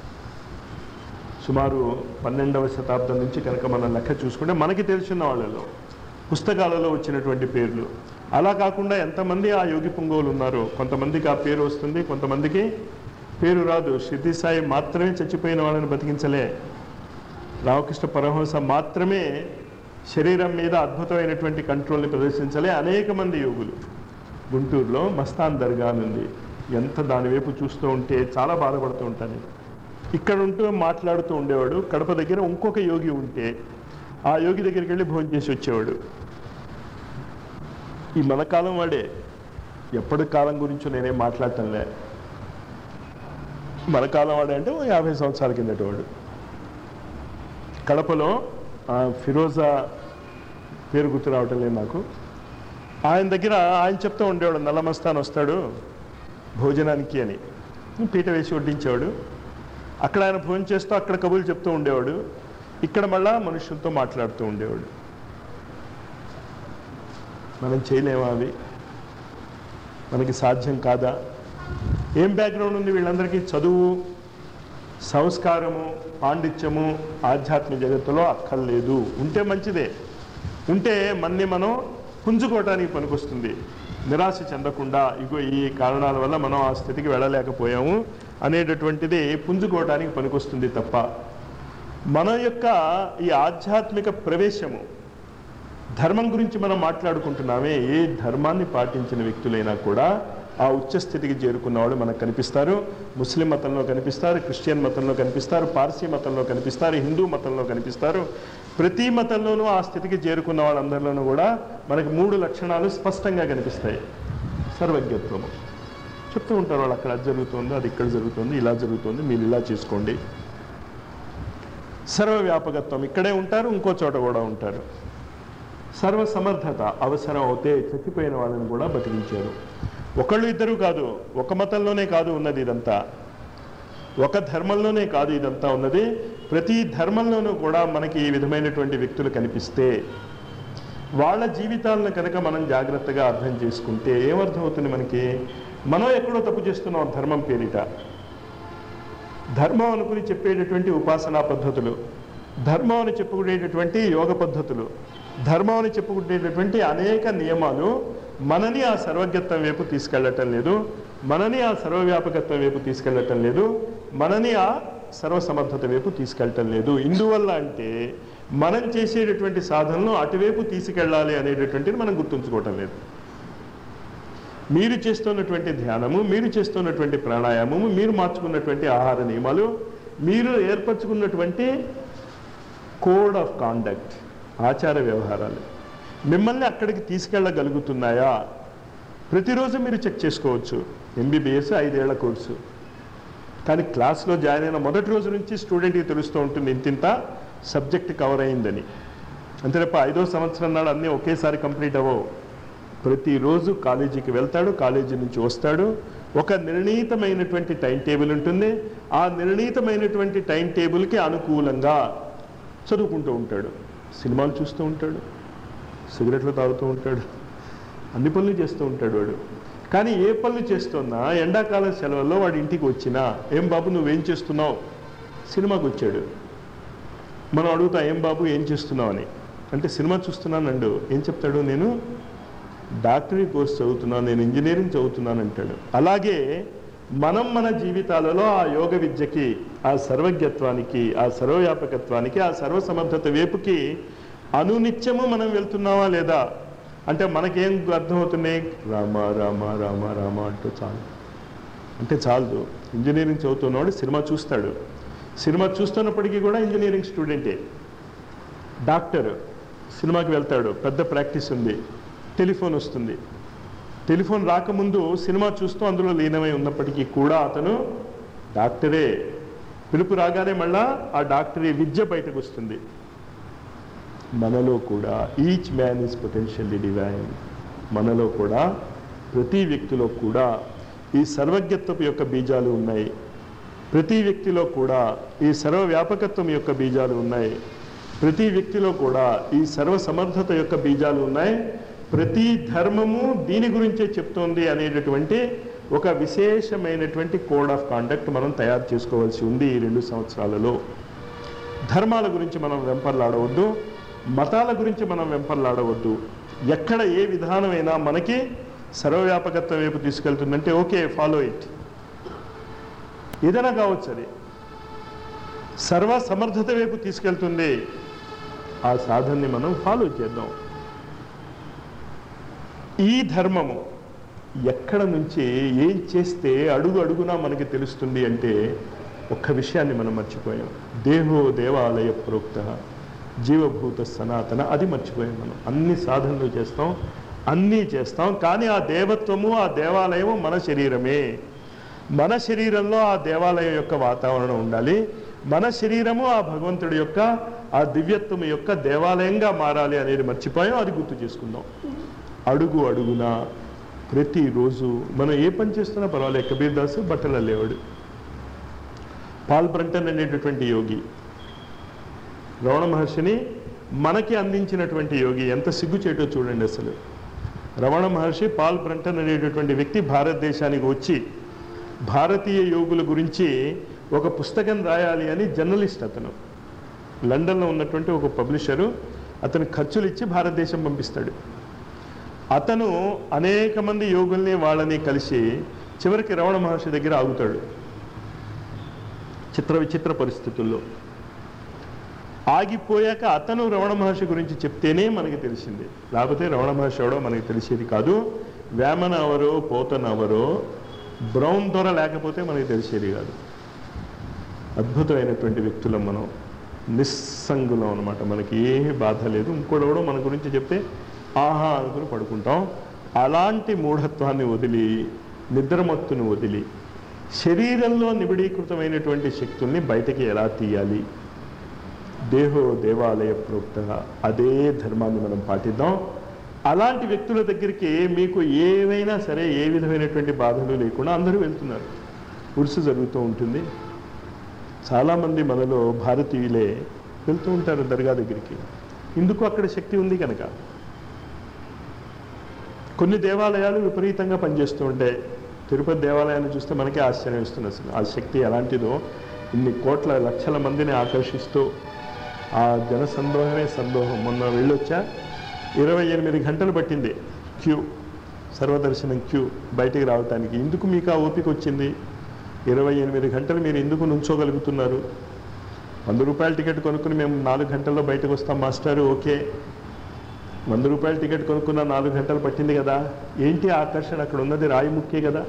సుమారు పన్నెండవ శతాబ్దం నుంచి కనుక మనం లెక్క చూసుకుంటే మనకి తెలిసిన వాళ్ళలో పుస్తకాలలో వచ్చినటువంటి పేర్లు అలా కాకుండా ఎంతమంది ఆ యోగి పుంగవులు ఉన్నారో కొంతమందికి ఆ పేరు వస్తుంది కొంతమందికి పేరు రాదు శృతి సాయి మాత్రమే చచ్చిపోయిన వాళ్ళని బతికించలే రామకృష్ణ పరమహంస మాత్రమే శరీరం మీద అద్భుతమైనటువంటి కంట్రోల్ని ప్రదర్శించలే అనేక మంది యోగులు గుంటూరులో మస్తాన్ దర్గా అని ఉంది ఎంత దాని వైపు చూస్తూ ఉంటే చాలా బాధపడుతూ ఉంటాను నేను. ఇక్కడ ఉంటూ మాట్లాడుతూ ఉండేవాడు కడప దగ్గర ఇంకొక యోగి ఉంటే ఆ యోగి దగ్గరికి వెళ్ళి భోజనం చేసి వచ్చేవాడు ఈ మన కాలం వాడే ఎప్పటి కాలం గురించో నేనేం మాట్లాడటంలే మన కాలం వాడే అంటే ఓ యాభై సంవత్సరాల కిందటి వాడు కడపలో ఆ ఫిరోజా పేరు గుర్తు రావటం లేదు నాకు ఆయన దగ్గర ఆయన చెప్తూ ఉండేవాడు నల్లమస్తాన్ వస్తాడు భోజనానికి అని పీట వేసి వడ్డించేవాడు అక్కడ ఆయన భోజనం చేస్తూ అక్కడ కబుర్లు చెప్తూ ఉండేవాడు ఇక్కడ మళ్ళా మనుషులతో మాట్లాడుతూ ఉండేవాడు మనం చేయలేమా అవి మనకి సాధ్యం కాదా ఏం బ్యాక్గ్రౌండ్ ఉంది వీళ్ళందరికీ చదువు సంస్కారము పాండిత్యము ఆధ్యాత్మిక జగత్తులో అక్కర్లేదు ఉంటే మంచిదే ఉంటే మన్ని మనం పుంజుకోవటానికి పనికొస్తుంది నిరాశ చెందకుండా ఇగో ఈ కారణాల వల్ల మనం ఆ స్థితికి వెళ్ళలేకపోయాము అనేటటువంటిది పుంజుకోవటానికి పనికొస్తుంది తప్ప మన యొక్క ఈ ఆధ్యాత్మిక ప్రవేశము ధర్మం గురించి మనం మాట్లాడుకుంటున్నామే ఏ ధర్మాన్ని పాటించిన వ్యక్తులైనా కూడా ఆ ఉచ్చ స్థితికి చేరుకున్న వాళ్ళు మనకు కనిపిస్తారు ముస్లిం మతంలో కనిపిస్తారు క్రిస్టియన్ మతంలో కనిపిస్తారు పార్సీ మతంలో కనిపిస్తారు హిందూ మతంలో కనిపిస్తారు ప్రతి మతంలోనూ ఆ స్థితికి చేరుకున్న వాళ్ళందరిలోనూ కూడా మనకి మూడు లక్షణాలు స్పష్టంగా కనిపిస్తాయి సర్వజ్ఞత్వము చెప్తూ ఉంటారు వాళ్ళు అక్కడ అది జరుగుతుంది అది ఇక్కడ జరుగుతుంది ఇలా జరుగుతుంది మీరు ఇలా చేసుకోండి సర్వవ్యాపకత్వం ఇక్కడే ఉంటారు ఇంకో చోట కూడా ఉంటారు సర్వ సమర్థత అవసరం అవుతే చచ్చిపోయిన వాళ్ళని కూడా బతికించారు ఒకళ్ళు ఇద్దరు కాదు ఒక మతంలోనే కాదు ఉన్నది ఇదంతా ఒక ధర్మంలోనే కాదు ఇదంతా ఉన్నది ప్రతి ధర్మంలోనూ కూడా మనకి ఈ విధమైనటువంటి వ్యక్తులు కనిపిస్తే వాళ్ళ జీవితాలను కనుక మనం జాగ్రత్తగా అర్థం చేసుకుంటే ఏమర్థం అవుతుంది మనకి మనం ఎక్కడో తప్పు చేస్తున్నాం ధర్మం పేరిట ధర్మం అనుకుని చెప్పేటటువంటి ఉపాసనా పద్ధతులు ధర్మం అని చెప్పుకునేటటువంటి యోగ పద్ధతులు ధర్మం అని చెప్పుకునేటటువంటి అనేక నియమాలు మనని ఆ సర్వజ్ఞత్వం వైపు తీసుకెళ్ళటం లేదు మనని ఆ సర్వవ్యాపకత్వం వైపు తీసుకెళ్ళటం లేదు మనని ఆ సర్వసమర్థత వైపు తీసుకెళ్ళటం లేదు ఇందువల్ల అంటే మనం చేసేటటువంటి సాధనలు అటువైపు తీసుకెళ్ళాలి అనేటటువంటిది మనం గుర్తుంచుకోవటం లేదు మీరు చేస్తున్నటువంటి ధ్యానము మీరు చేస్తున్నటువంటి ప్రాణాయామము మీరు మార్చుకున్నటువంటి ఆహార నియమాలు మీరు ఏర్పరచుకున్నటువంటి కోడ్ ఆఫ్ కాండక్ట్ ఆచార వ్యవహారాలు మిమ్మల్ని అక్కడికి తీసుకెళ్ళగలుగుతున్నాయా ప్రతిరోజు మీరు చెక్ చేసుకోవచ్చు ఎంబీబీఎస్ ఐదేళ్ల కోర్సు కానీ క్లాస్లో జాయిన్ అయిన మొదటి రోజు నుంచి స్టూడెంట్కి తెలుస్తూ ఉంటుంది ఇంతింత సబ్జెక్ట్ కవర్ అయిందని అంతే తప్ప ఐదో సంవత్సరం నాడు అన్నీ ఒకేసారి కంప్లీట్ అవ్వవు ప్రతిరోజు కాలేజీకి వెళ్తాడు కాలేజీ నుంచి వస్తాడు ఒక నిర్ణీతమైనటువంటి టైం టేబుల్ ఉంటుంది ఆ నిర్ణీతమైనటువంటి టైం టేబుల్కి అనుకూలంగా చదువుకుంటూ ఉంటాడు సినిమాలు చూస్తూ ఉంటాడు సిగరెట్లు తాగుతూ ఉంటాడు అన్ని పనులు చేస్తూ ఉంటాడు వాడు కానీ ఏ పనులు చేస్తున్నా ఎండాకాలం సెలవుల్లో వాడి ఇంటికి వచ్చినా ఏం బాబు నువ్వేం చేస్తున్నావు సినిమాకి వచ్చాడు మనం అడుగుతా ఏం బాబు ఏం చేస్తున్నావు అని అంటే సినిమా చూస్తున్నానండు ఏం చెప్తాడు నేను డాక్టరీ కోర్స్ చదువుతున్నాను నేను ఇంజనీరింగ్ చదువుతున్నాను అంటాడు అలాగే మనం మన జీవితాలలో ఆ యోగ విద్యకి ఆ సర్వజ్ఞత్వానికి ఆ సర్వవ్యాపకత్వానికి ఆ సర్వసమర్థత వైపుకి అనునిత్యము మనం వెళ్తున్నావా లేదా అంటే మనకేం అర్థమవుతున్నాయి రామ రామ రామ రామ అంటూ చాలు అంటే చాలదు ఇంజనీరింగ్ చదువుతున్నవాడు సినిమా చూస్తాడు సినిమా చూస్తున్నప్పటికీ కూడా ఇంజనీరింగ్ స్టూడెంటే డాక్టర్ సినిమాకి వెళ్తాడు పెద్ద ప్రాక్టీస్ ఉంది టెలిఫోన్ వస్తుంది టెలిఫోన్ రాకముందు సినిమా చూస్తూ అందులో లీనమై ఉన్నప్పటికీ కూడా అతను డాక్టరే పిలుపు రాగానే మళ్ళా ఆ డాక్టరీ విద్య బయటకు వస్తుంది మనలో కూడా each man is potentially divine మనలో కూడా ప్రతి వ్యక్తిలో కూడా ఈ సర్వజ్ఞత్వపు యొక్క బీజాలు ఉన్నాయి ప్రతి వ్యక్తిలో కూడా ఈ సర్వవ్యాపకత్వం యొక్క బీజాలు ఉన్నాయి ప్రతి వ్యక్తిలో కూడా ఈ సర్వ సమర్థత యొక్క బీజాలు ఉన్నాయి ప్రతి ధర్మము దీని గురించే చెప్తోంది అనేటటువంటి ఒక విశేషమైనటువంటి కోడ్ ఆఫ్ కాండక్ట్ మనం తయారు చేసుకోవాల్సి ఉంది ఈ రెండు సంవత్సరాలలో ధర్మాల గురించి మనం వెంపర్లాడవద్దు మతాల గురించి మనం వెంపర్లాడవద్దు ఎక్కడ ఏ విధానమైనా మనకి సర్వవ్యాపకత్వం వైపు తీసుకెళ్తుందంటే ఓకే ఫాలో ఇట్ ఏదైనా కావచ్చు అది సర్వ సమర్థత వైపు తీసుకెళ్తుంది ఆ సాధనని మనం ఫాలో చేద్దాం ఈ ధర్మము ఎక్కడ నుంచి ఏం చేస్తే అడుగు అడుగునా మనకి తెలుస్తుంది అంటే ఒక్క విషయాన్ని మనం మర్చిపోయాం దేహో దేవాలయ ప్రోక్త జీవభూత సనాతన అది మర్చిపోయాం మనం అన్ని సాధనలు చేస్తాం అన్నీ చేస్తాం కానీ ఆ దేవత్వము ఆ దేవాలయము మన శరీరమే మన శరీరంలో ఆ దేవాలయం యొక్క వాతావరణం ఉండాలి మన శరీరము ఆ భగవంతుడి యొక్క ఆ దివ్యత్వం యొక్క దేవాలయంగా మారాలి అనేది మర్చిపోయాం అది గుర్తు చేసుకుందాం అడుగు అడుగున ప్రతిరోజు మనం ఏ పని చేస్తున్నా పర్వాలేదు కబీర్ దాసు బట్టలు లేవాడు పాల్ బ్రంటన్ అనేటటువంటి యోగి రమణ మహర్షిని మనకి అందించినటువంటి యోగి ఎంత సిగ్గుచేటో చూడండి అసలు రమణ మహర్షి పాల్ బ్రంటన్ అనేటటువంటి వ్యక్తి భారతదేశానికి వచ్చి భారతీయ యోగుల గురించి ఒక పుస్తకం రాయాలి అని జర్నలిస్ట్ అతను లండన్లో ఉన్నటువంటి ఒక పబ్లిషరు అతను ఖర్చులు ఇచ్చి భారతదేశం పంపిస్తాడు అతను అనేక మంది యోగుల్ని వాళ్ళని కలిసి చివరికి రమణ మహర్షి దగ్గర ఆగుతాడు చిత్ర విచిత్ర పరిస్థితుల్లో ఆగిపోయాక అతను రమణ మహర్షి గురించి చెప్తేనే మనకి తెలిసింది లేకపోతే రమణ మహర్షి ఎవడో మనకి తెలిసేది కాదు వేమన అవరో పోతన అవరో బ్రౌన్ దొర లేకపోతే మనకి తెలిసేది కాదు అద్భుతమైనటువంటి వ్యక్తులం మనం నిస్సంగులం అనమాట మనకి ఏ బాధ లేదు ఇంకోటి కూడా మన గురించి చెప్తే ఆహా అనుకుని పడుకుంటాం అలాంటి మూఢత్వాన్ని వదిలి నిద్రమత్తును వదిలి శరీరంలో నిబిడీకృతమైనటువంటి శక్తుల్ని బయటకి ఎలా తీయాలి దేహో దేవాలయ ప్రోక్త అదే ధర్మాన్ని మనం పాటిద్దాం అలాంటి వ్యక్తుల దగ్గరికి మీకు ఏవైనా సరే ఏ విధమైనటువంటి బాధలు లేకుండా అందరూ వెళ్తున్నారు ఉరుసు జరుగుతూ ఉంటుంది చాలామంది మనలో భారతీయులే వెళ్తూ ఉంటారు దర్గా దగ్గరికి ఇందుకు అక్కడ శక్తి ఉంది కనుక కొన్ని దేవాలయాలు విపరీతంగా పనిచేస్తూ ఉంటాయి తిరుపతి దేవాలయాన్ని చూస్తే మనకే ఆశ్చర్యం ఇస్తుంది అసలు ఆ శక్తి ఎలాంటిదో ఇన్ని కోట్ల లక్షల మందిని ఆకర్షిస్తూ ఆ జన సందోహమే సందోహం మొన్న వెళ్ళొచ్చా ఇరవై ఎనిమిది గంటలు పట్టింది క్యూ సర్వదర్శనం క్యూ బయటికి రావటానికి ఎందుకు మీకు ఆ ఓపిక వచ్చింది ఇరవై ఎనిమిది గంటలు మీరు ఎందుకు నుంచోగలుగుతున్నారు వంద రూపాయల టికెట్ కొనుక్కుని మేము నాలుగు గంటల్లో బయటకు వస్తాం మాస్టారు ఓకే వంద రూపాయల టికెట్ కొనుక్కున్న నాలుగు గంటలు పట్టింది కదా ఏంటి ఆకర్షణ అక్కడ ఉన్నది రాయి ముక్కే కదా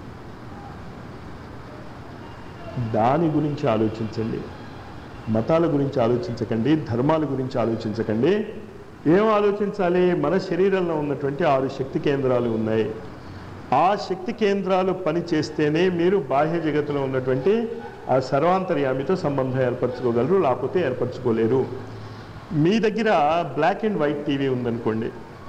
దాని గురించి ఆలోచించండి మతాల గురించి ఆలోచించకండి ధర్మాల గురించి ఆలోచించకండి ఏం ఆలోచించాలి మన శరీరంలో ఉన్నటువంటి ఆరు శక్తి కేంద్రాలు ఉన్నాయి ఆ శక్తి కేంద్రాలు పని చేస్తేనే మీరు బాహ్య జగత్తులో ఉన్నటువంటి ఆ సర్వాంతర్యామితో సంబంధం ఏర్పరచుకోగలరు లేకపోతే ఏర్పరచుకోలేరు మీ దగ్గర బ్లాక్ అండ్ వైట్ టీవీ ఉందనుకోండి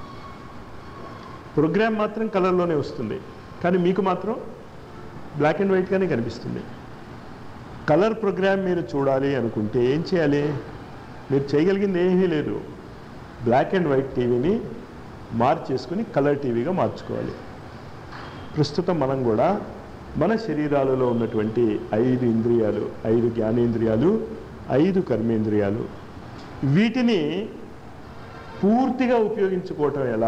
ప్రోగ్రామ్ మాత్రం కలర్లోనే వస్తుంది కానీ మీకు మాత్రం బ్లాక్ అండ్ వైట్గానే కనిపిస్తుంది కలర్ ప్రోగ్రామ్ మీరు చూడాలి అనుకుంటే ఏం చేయాలి మీరు చేయగలిగింది ఏమీ లేదు బ్లాక్ అండ్ వైట్ టీవీని మార్చేసుకుని కలర్ టీవీగా మార్చుకోవాలి ప్రస్తుతం మనం కూడా మన శరీరాలలో ఉన్నటువంటి ఐదు ఇంద్రియాలు ఐదు జ్ఞానేంద్రియాలు ఐదు కర్మేంద్రియాలు వీటిని పూర్తిగా ఉపయోగించుకోవటం ఎలా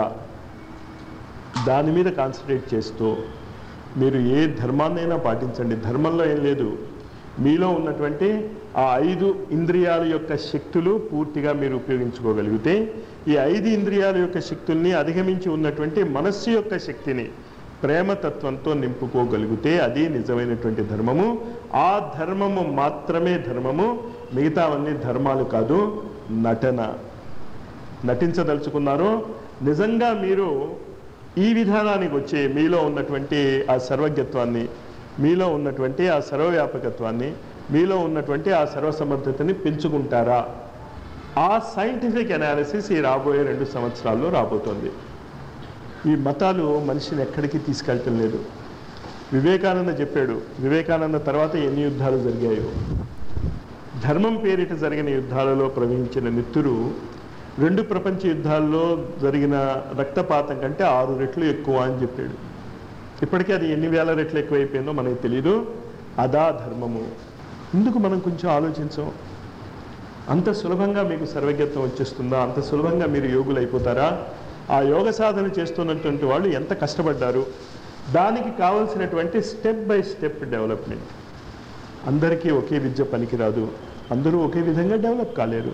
దాని మీద కాన్సన్ట్రేట్ చేస్తూ మీరు ఏ ధర్మాన్నైనా పాటించండి ధర్మంలో ఏం లేదు మీలో ఉన్నటువంటి ఆ ఐదు ఇంద్రియాల యొక్క శక్తులు పూర్తిగా మీరు ఉపయోగించుకోగలిగితే ఈ ఐదు ఇంద్రియాల యొక్క శక్తుల్ని అధిగమించి ఉన్నటువంటి మనస్సు యొక్క శక్తిని ప్రేమతత్వంతో నింపుకోగలిగితే అది నిజమైనటువంటి ధర్మము ఆ ధర్మము మాత్రమే ధర్మము మిగతావన్నీ ధర్మాలు కాదు నటన నటించదలుచుకున్నారో నిజంగా మీరు ఈ విధానానికి వచ్చే మీలో ఉన్నటువంటి ఆ సర్వజ్ఞత్వాన్ని మీలో ఉన్నటువంటి ఆ సర్వవ్యాపకత్వాన్ని మీలో ఉన్నటువంటి ఆ సర్వసమర్థతని పెంచుకుంటారా ఆ సైంటిఫిక్ అనాలిసిస్ ఈ రాబోయే రెండు సంవత్సరాల్లో రాబోతోంది ఈ మతాలు మనిషిని ఎక్కడికి తీసుకెళ్ళటం లేదు వివేకానంద చెప్పాడు వివేకానంద తర్వాత ఎన్ని యుద్ధాలు జరిగాయో ధర్మం పేరిట జరిగిన యుద్ధాలలో ప్రవహించిన నెత్తురు రెండు ప్రపంచ యుద్ధాల్లో జరిగిన రక్తపాతం కంటే ఆరు రెట్లు ఎక్కువ అని చెప్పాడు ఇప్పటికీ అది ఎన్ని వేల రెట్లు ఎక్కువైపోయిందో మనకి తెలియదు అదా ధర్మము ఇందుకు మనం కొంచెం ఆలోచించాం అంత సులభంగా మీకు సర్వజ్ఞత్వం వచ్చేస్తుందా అంత సులభంగా మీరు యోగులు అయిపోతారా ఆ యోగ సాధన చేస్తున్నటువంటి వాళ్ళు ఎంత కష్టపడ్డారు దానికి కావలసినటువంటి స్టెప్ బై స్టెప్ డెవలప్మెంట్ అందరికీ ఒకే విద్య పనికిరాదు అందరూ ఒకే విధంగా డెవలప్ కాలేరు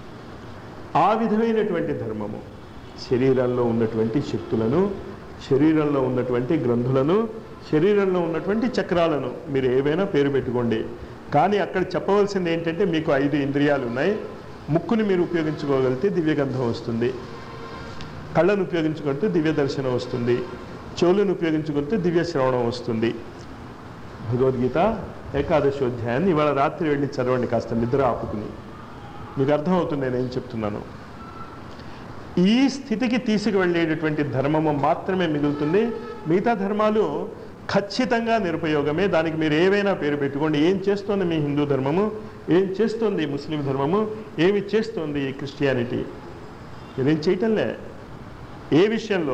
ఆ విధమైనటువంటి ధర్మము శరీరంలో ఉన్నటువంటి శక్తులను శరీరంలో ఉన్నటువంటి గ్రంథులను శరీరంలో ఉన్నటువంటి చక్రాలను మీరు ఏవైనా పేరు పెట్టుకోండి కానీ అక్కడ చెప్పవలసింది ఏంటంటే మీకు ఐదు ఇంద్రియాలు ఉన్నాయి ముక్కుని మీరు ఉపయోగించుకోగలిగితే దివ్యగంధం వస్తుంది కళ్ళను ఉపయోగించుకుంటే దివ్య దర్శనం వస్తుంది చెవులను ఉపయోగించుకుంటే దివ్య శ్రవణం వస్తుంది భగవద్గీత ఏకాదశోధ్యాయాన్ని ఇవాళ రాత్రి వెళ్ళి చదవండి కాస్త నిద్ర ఆపుకుని మీకు అర్థమవుతుంది నేను ఏం చెప్తున్నాను ఈ స్థితికి తీసుకువెళ్ళేటటువంటి ధర్మము మాత్రమే మిగులుతుంది మిగతా ధర్మాలు ఖచ్చితంగా నిరుపయోగమే దానికి మీరు ఏవైనా పేరు పెట్టుకోండి ఏం చేస్తోంది మీ హిందూ ధర్మము ఏం చేస్తోంది ఈ ముస్లిం ధర్మము ఏమి చేస్తోంది ఈ క్రిస్టియానిటీ మీరేం చేయటంలే ఏ విషయంలో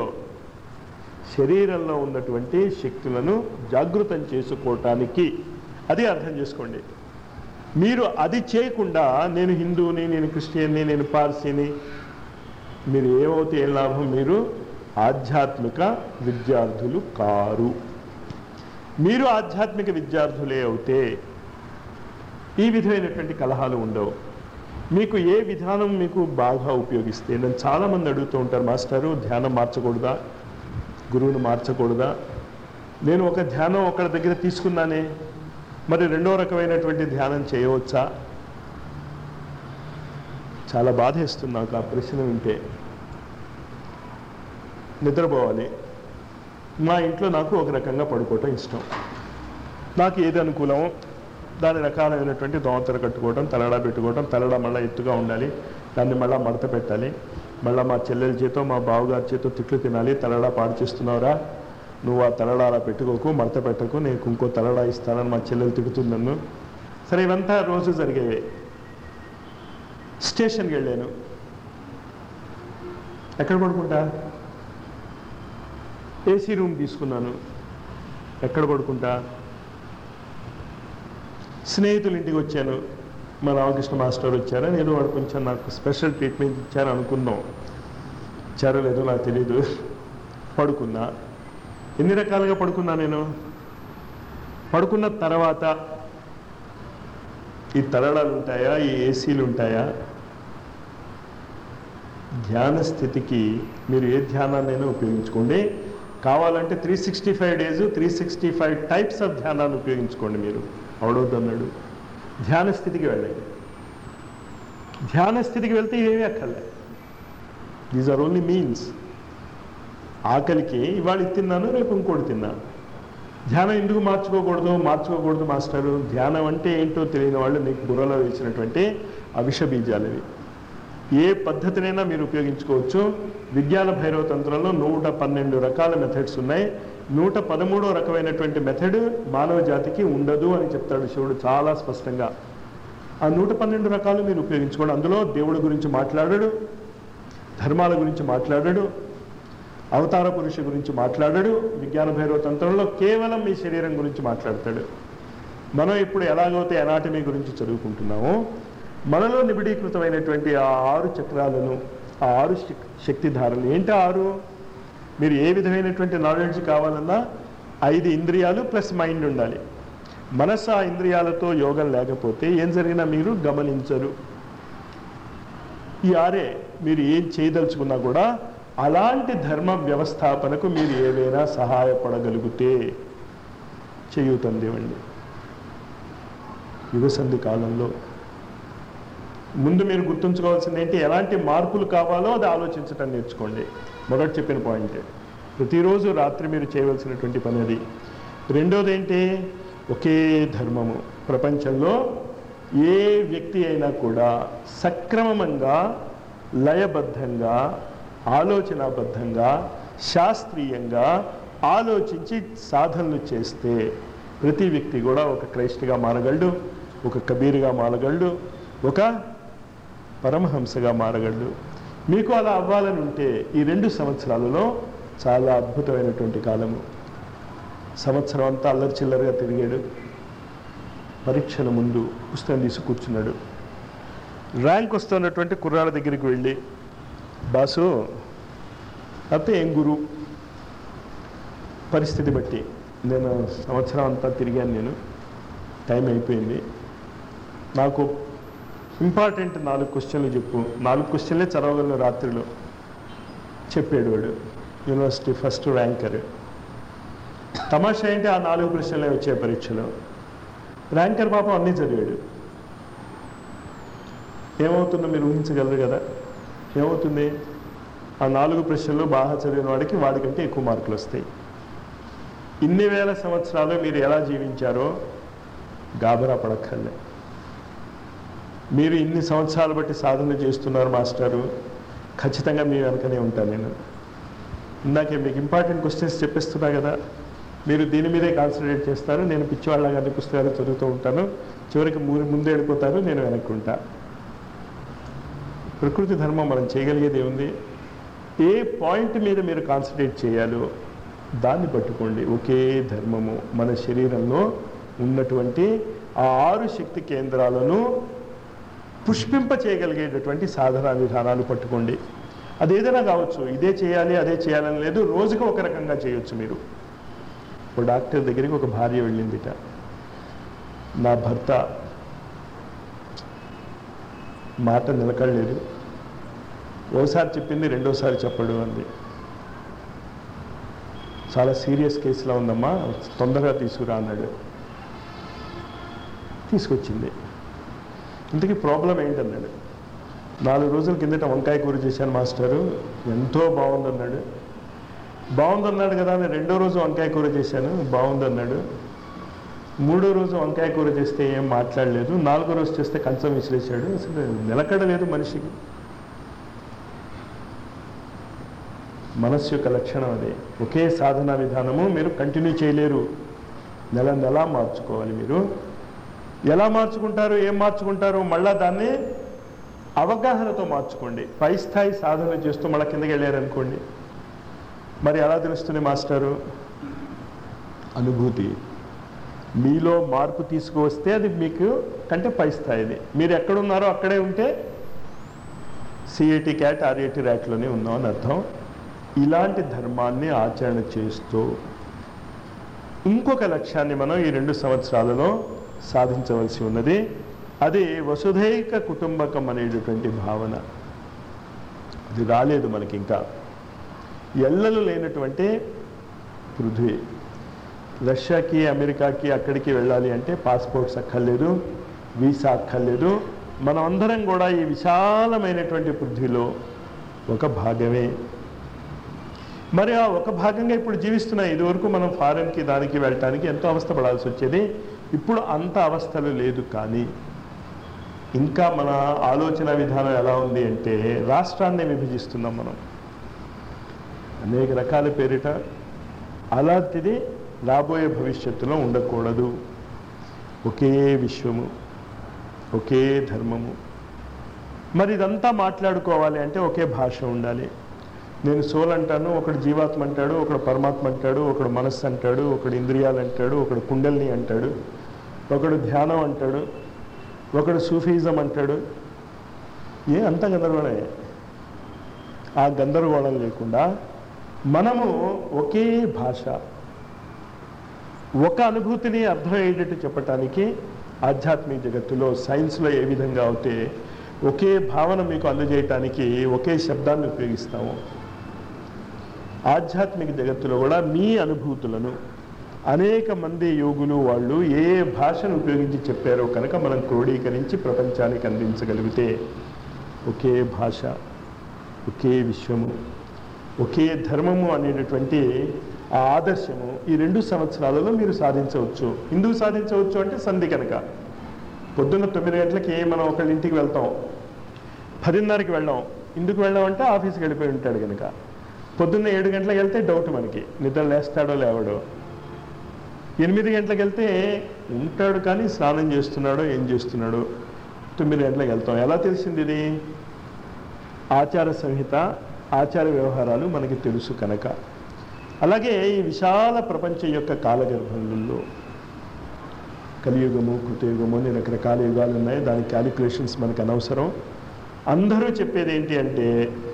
శరీరంలో ఉన్నటువంటి శక్తులను జాగృతం చేసుకోవటానికి అది అర్థం చేసుకోండి మీరు అది చేయకుండా నేను హిందువుని నేను క్రిస్టియన్ని నేను పార్సీని మీరు ఏమవుతే ఏం లాభం మీరు ఆధ్యాత్మిక విద్యార్థులు కారు మీరు ఆధ్యాత్మిక విద్యార్థులే అవుతే ఈ విధమైనటువంటి కలహాలు ఉండవు మీకు ఏ విధానం మీకు బాగా ఉపయోగిస్తే నేను చాలామంది అడుగుతూ ఉంటారు మాస్టారు ధ్యానం మార్చకూడదా గురువుని మార్చకూడదా నేను ఒక ధ్యానం ఒకరి దగ్గర తీసుకున్నానే మరి రెండో రకమైనటువంటి ధ్యానం చేయవచ్చా చాలా బాధేస్తుంది నాకు ఆ ప్రశ్న వింటే నిద్రపోవాలి మా ఇంట్లో నాకు ఒక రకంగా పడుకోవటం ఇష్టం నాకు ఏది అనుకూలం దాని రకాలైనటువంటి దోమతెర కట్టుకోవడం తలడా పెట్టుకోవడం తలడా మళ్ళీ ఎత్తుగా ఉండాలి దాన్ని మళ్ళీ మడత పెట్టాలి మళ్ళీ మా చెల్లెల చేతో మా బావగారి చేతో తిట్లు తినాలి తలడా పాడు చేస్తున్నావురా నువ్వు ఆ తలడా అలా పెట్టుకోకు మడత పెట్టకు నేను ఇంకో తలడా ఇస్తానని మా చెల్లెలు తిడుతుంది నన్ను సరే ఇవంతా రోజు జరిగేవే స్టేషన్కి వెళ్ళాను ఎక్కడ పడుకుంటా ఏసీ రూమ్ తీసుకున్నాను ఎక్కడ పడుకుంటా స్నేహితుల ఇంటికి వచ్చాను మా రామకృష్ణ మాస్టర్ వచ్చారు నేను వాడు కొంచెం నాకు స్పెషల్ ట్రీట్మెంట్ ఇచ్చారు అనుకున్నాం ఇచ్చారో లేదో నాకు తెలీదు పడుకున్నా ఎన్ని రకాలుగా పడుకున్నా నేను పడుకున్న తర్వాత ఈ తలడాలు ఉంటాయా ఈ ఏసీలు ఉంటాయా ధ్యాన స్థితికి మీరు ఏ ధ్యానాన్నైనా ఉపయోగించుకోండి కావాలంటే three sixty five days three sixty five types of ధ్యానాన్ని ఉపయోగించుకోండి మీరు అవడొద్దన్నాడు ధ్యాన స్థితికి వెళ్ళండి ధ్యాన స్థితికి వెళ్తే ఇవేమీ అక్కర్లే దీస్ ఆర్ ఓన్లీ మీన్స్ ఆకలికి ఇవాళ ఇది తిన్నాను రేపు ఇంకోటి తిన్నాను ధ్యానం ఎందుకు మార్చుకోకూడదు మార్చుకోకూడదు మాస్టరు ధ్యానం అంటే ఏంటో తెలియని వాళ్ళు మీకు బుర్రలో వేసినటువంటి అవిష బీజాలు ఇవి ఏ పద్ధతినైనా మీరు ఉపయోగించుకోవచ్చు విజ్ఞాన భైరవ తంత్రంలో నూట పన్నెండు రకాల మెథడ్స్ ఉన్నాయి నూట పదమూడో రకమైనటువంటి మెథడ్ మానవ జాతికి ఉండదు అని చెప్తాడు శివుడు చాలా స్పష్టంగా ఆ నూట పన్నెండు రకాలు మీరు ఉపయోగించుకోండి అందులో దేవుడి గురించి మాట్లాడాడు ధర్మాల గురించి మాట్లాడాడు అవతార పురుషు గురించి మాట్లాడాడు విజ్ఞాన భైరవ తంత్రంలో కేవలం మీ శరీరం గురించి మాట్లాడతాడు మనం ఇప్పుడు ఎలాగైతే ఎనాటమీ గురించి చదువుకుంటున్నామో మనలో నిబిడీకృతమైనటువంటి ఆ ఆరు చక్రాలను ఆ ఆరు శక్- శక్తిధారలు ఏంటి ఆ ఆరు మీరు ఏ విధమైనటువంటి నాలెడ్జ్ కావాలన్నా ఐదు ఇంద్రియాలు ప్లస్ మైండ్ ఉండాలి మనస్సు ఆ ఇంద్రియాలతో యోగం లేకపోతే ఏం జరిగినా మీరు గమనించరు ఈ ఆరే మీరు ఏం చేయదలుచుకున్నా కూడా అలాంటి ధర్మ వ్యవస్థాపనకు మీరు ఏవైనా సహాయపడగలిగితే చేయూతందివ్వండి యుగసంధి కాలంలో ముందు మీరు గుర్తుంచుకోవాల్సింది ఏంటి ఎలాంటి మార్పులు కావాలో అది ఆలోచించటం నేర్చుకోండి మొదటి చెప్పిన పాయింట్ ప్రతిరోజు రాత్రి మీరు చేయవలసినటువంటి పని అది రెండోది ఏంటి ఒకే ధర్మము ప్రపంచంలో ఏ వ్యక్తి అయినా కూడా సక్రమంగా లయబద్ధంగా ఆలోచనాబద్ధంగా శాస్త్రీయంగా ఆలోచించి సాధనలు చేస్తే ప్రతి వ్యక్తి కూడా ఒక క్రైస్ట్గా మారగలడు ఒక కబీర్గా మారగలడు ఒక పరమహంసగా మారగలడు మీకు అలా అవ్వాలని ఉంటే ఈ రెండు సంవత్సరాలలో చాలా అద్భుతమైనటువంటి కాలము సంవత్సరం అంతా అల్లరి చిల్లరగా తిరిగాడు పరీక్షల ముందు పుస్తకం తీసి కూర్చున్నాడు ర్యాంక్ వస్తున్నటువంటి కుర్రాళ్ళ దగ్గరికి వెళ్ళి బాసు అయితే ఏం గురు పరిస్థితి బట్టి నేను సంవత్సరం అంతా తిరిగాను నేను టైం అయిపోయింది నాకు ఇంపార్టెంట్ నాలుగు క్వశ్చన్లు చెప్పు నాలుగు క్వశ్చన్లే చదవగలను రాత్రిలో చెప్పాడు వాడు యూనివర్సిటీ ఫస్ట్ ర్యాంకర్ తమాషా ఏంటి ఆ నాలుగు ప్రశ్నలే వచ్చే పరీక్షలో ర్యాంకర్ పాపం అన్నీ చదివాడు ఏమవుతుందో మీరు ఊహించగలరు కదా ఏమవుతుంది ఆ నాలుగు ప్రశ్నలు బాగా చదివిన వాడికి వాడికంటే ఎక్కువ మార్కులు వస్తాయి ఇన్ని వేల సంవత్సరాలు మీరు ఎలా జీవించారో గాబరా పడక్కర్లే మీరు ఇన్ని సంవత్సరాలు బట్టి సాధన చేస్తున్నారు మాస్టారు ఖచ్చితంగా మీ వెనకనే ఉంటాను నేను ఇందాకే మీకు ఇంపార్టెంట్ క్వశ్చన్స్ చెప్పిస్తున్నా కదా మీరు దీని మీదే కాన్సన్ట్రేట్ చేస్తారు నేను పిచ్చివాళ్ళగా అన్ని పుస్తకాలు చదువుతూ ఉంటాను చివరికి ము- ముందే వెళ్ళిపోతాను నేను వెనక్కుంటా ప్రకృతి ధర్మం మనం చేయగలిగేది ఏముంది ఏ పాయింట్ మీద మీరు కాన్సన్ట్రేట్ చేయాలో దాన్ని పట్టుకోండి ఒకే ధర్మము మన శరీరంలో ఉన్నటువంటి ఆ ఆరు శక్తి కేంద్రాలను పుష్పింప చేయగలిగేటటువంటి సాధనా విధానాలు పట్టుకోండి అది ఏదైనా కావచ్చు ఇదే చేయాలి అదే చేయాలని లేదు రోజుకి ఒక రకంగా చేయొచ్చు మీరు ఒక డాక్టర్ దగ్గరికి ఒక భార్య వెళ్ళిందిట నా భర్త మాట నిలకడలేదు ఓసారి చెప్పింది రెండోసారి చెప్పడు అంది చాలా సీరియస్ కేసులో ఉందమ్మా తొందరగా తీసుకురా అన్నాడు తీసుకొచ్చింది ఇంతకీ ప్రాబ్లం ఏంటన్నాడు నాలుగు రోజుల కిందట వంకాయ కూర చేశాను మాస్టరు ఎంతో బాగుందన్నాడు బాగుందన్నాడు కదా అని రెండో రోజు వంకాయ కూర చేశాను బాగుందన్నాడు మూడో రోజు వంకాయ కూర చేస్తే ఏం మాట్లాడలేదు నాలుగో రోజు చేస్తే కంచం విసిరేశాడు అసలు నిలకడలేదు మనిషికి మనస్సు యొక్క లక్షణం అదే ఒకే సాధన విధానము మీరు కంటిన్యూ చేయలేరు నెల నెలా మార్చుకోవాలి మీరు ఎలా మార్చుకుంటారు ఏం మార్చుకుంటారు మళ్ళా దాన్ని అవగాహనతో మార్చుకోండి పై స్థాయి సాధన చేస్తూ మళ్ళీ కిందకి వెళ్ళారనుకోండి మరి ఎలా తెలుస్తుంది మాస్టరు అనుభూతి మీలో మార్పు తీసుకువస్తే అది మీకు కంటే పై స్థాయిది మీరు ఎక్కడున్నారో అక్కడే ఉంటే సిఐటి క్యాట్ ఆర్ఏటి ర్యాట్లోనే ఉన్నాం అని అర్థం ఇలాంటి ధర్మాన్ని ఆచరణ చేస్తూ ఇంకొక లక్ష్యాన్ని మనం ఈ రెండు సంవత్సరాలలో సాధించవలసి ఉన్నది అది వసుధైక కుటుంబకం అనేటటువంటి భావన అది రాలేదు మనకి ఇంకా ఎల్లలు లేనటువంటి పృథ్వీ రష్యాకి అమెరికాకి అక్కడికి వెళ్ళాలి అంటే పాస్పోర్ట్స్ అక్కర్లేదు వీసా అక్కర్లేదు మనం అందరం కూడా ఈ విశాలమైనటువంటి పృథ్వీలో ఒక భాగమే మరి ఆ ఒక భాగంగా ఇప్పుడు జీవిస్తున్నాం ఇదివరకు మనం ఫారెన్కి దానికి వెళ్ళటానికి ఎంతో అవస్థ పడాల్సి వచ్చేది ఇప్పుడు అంత అవస్థలు లేదు కానీ ఇంకా మన ఆలోచన విధానం ఎలా ఉంది అంటే రాష్ట్రాన్ని విభజిస్తున్నాం మనం అనేక రకాల పేరిట అలాంటిది రాబోయే భవిష్యత్తులో ఉండకూడదు ఒకే విశ్వము ఒకే ధర్మము మరి ఇదంతా మాట్లాడుకోవాలి అంటే ఒకే భాష ఉండాలి నేను సోల్ అంటాను ఒకడు జీవాత్మ అంటాడు ఒకడు పరమాత్మ అంటాడు ఒకడు మనస్సు అంటాడు ఒకడు ఇంద్రియాలు అంటాడు ఒకడు కుండల్ని అంటాడు ఒకడు ధ్యానం అంటాడు ఒకడు సూఫీజం అంటాడు ఏ అంత గందరగోళమే ఆ గందరగోళం లేకుండా మనము ఒకే భాష ఒక అనుభూతిని అర్థమయ్యేటట్టు చెప్పటానికి ఆధ్యాత్మిక జగత్తులో సైన్స్లో ఏ విధంగా అయితే ఒకే భావన మీకు అందజేయటానికి ఒకే శబ్దాన్ని ఉపయోగిస్తాము ఆధ్యాత్మిక జగత్తులో కూడా మీ అనుభూతులను అనేక మంది యోగులు వాళ్ళు ఏ ఏ భాషను ఉపయోగించి చెప్పారో కనుక మనం క్రోడీకరించి ప్రపంచానికి అందించగలిగితే ఒకే భాష ఒకే విశ్వము ఒకే ధర్మము అనేటటువంటి ఆ ఆదర్శము ఈ రెండు సంవత్సరాలలో మీరు సాధించవచ్చు ఎందుకు సాధించవచ్చు అంటే సంధి కనుక పొద్దున్న తొమ్మిది గంటలకి మనం ఒకళ్ళ ఇంటికి వెళ్తాం పదిన్నరకి వెళ్ళాం ఎందుకు వెళ్ళాం అంటే ఆఫీస్కి వెళ్ళిపోయి ఉంటాడు కనుక పొద్దున్న ఏడు గంటలకు వెళ్తే డౌట్ మనకి నిద్ర లేస్తాడో లేవడో ఎనిమిది గంటలకు వెళ్తే ఉంటాడు కానీ స్నానం చేస్తున్నాడో ఏం చేస్తున్నాడో తొమ్మిది గంటలకు వెళ్తాం ఎలా తెలిసింది ఇది ఆచార సంహిత ఆచార వ్యవహారాలు మనకి తెలుసు కనుక అలాగే ఈ విశాల ప్రపంచం యొక్క కాలగర్భంలో కలియుగము కృతయుగము అని రకరకాల యుగాలు ఉన్నాయి దాని క్యాలిక్యులేషన్స్ మనకు అనవసరం అందరూ చెప్పేది ఏంటి అంటే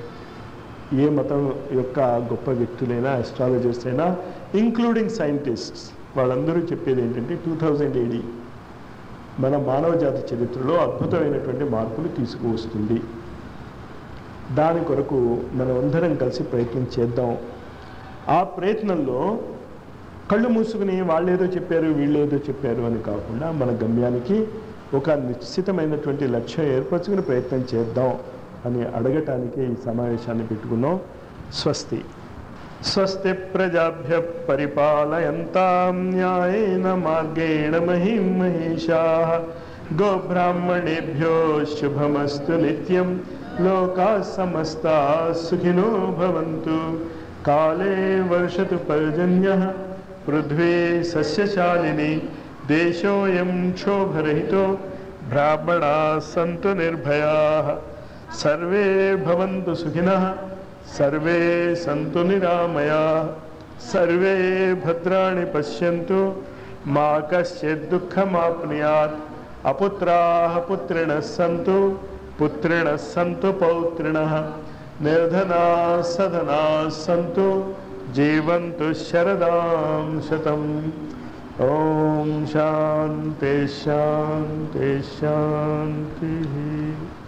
ఏ మతం యొక్క గొప్ప వ్యక్తులైనా అస్ట్రాలజర్స్ అయినా ఇంక్లూడింగ్ సైంటిస్ట్స్ వాళ్ళందరూ చెప్పేది ఏంటంటే టూ థౌజండ్ ఏడి మన మానవ జాతి చరిత్రలో అద్భుతమైనటువంటి మార్పులు తీసుకువస్తుంది దాని కొరకు మనం అందరం కలిసి ప్రయత్నం చేద్దాం ఆ ప్రయత్నంలో కళ్ళు మూసుకుని వాళ్ళేదో చెప్పారు వీళ్ళేదో చెప్పారు అని కాకుండా మన గమ్యానికి ఒక నిశ్చితమైనటువంటి లక్ష్యం ఏర్పరచుకుని ప్రయత్నం చేద్దాం అని అడగటానికి ఈ సమావేశాన్ని పెట్టుకున్నాం స్వస్తి స్వస్తి ప్రజాభ్య పరిపాలయంతాం న్యాయేన మార్గేణ మహిం మహిషా గోబ్రాహ్మణేభ్యో శుభమస్తు నిత్యం లోకా సమస్తా సుఖినో భవంతు కాలే వర్షతు పర్జన్య పృథ్వీ సస్యశాలిని దేశోయం క్షోభరహితో బ్రాహ్మణా సంతు నిర్భయా సర్వే భవంతు సుఖినః సర్వే సంతు నిరామయా సర్వే భద్రాణి పశ్యంతు మా కశ్చిత్ దుఃఖమాప్నుయాత్ అపుత్రాः పుత్రిణः సంతు పుత్రిణः సంతు పౌత్రిణः నిర్ధనా సధనా సంతు జీవంతు శరదాం శతం ఓం శాంతి శాంతి శాంతి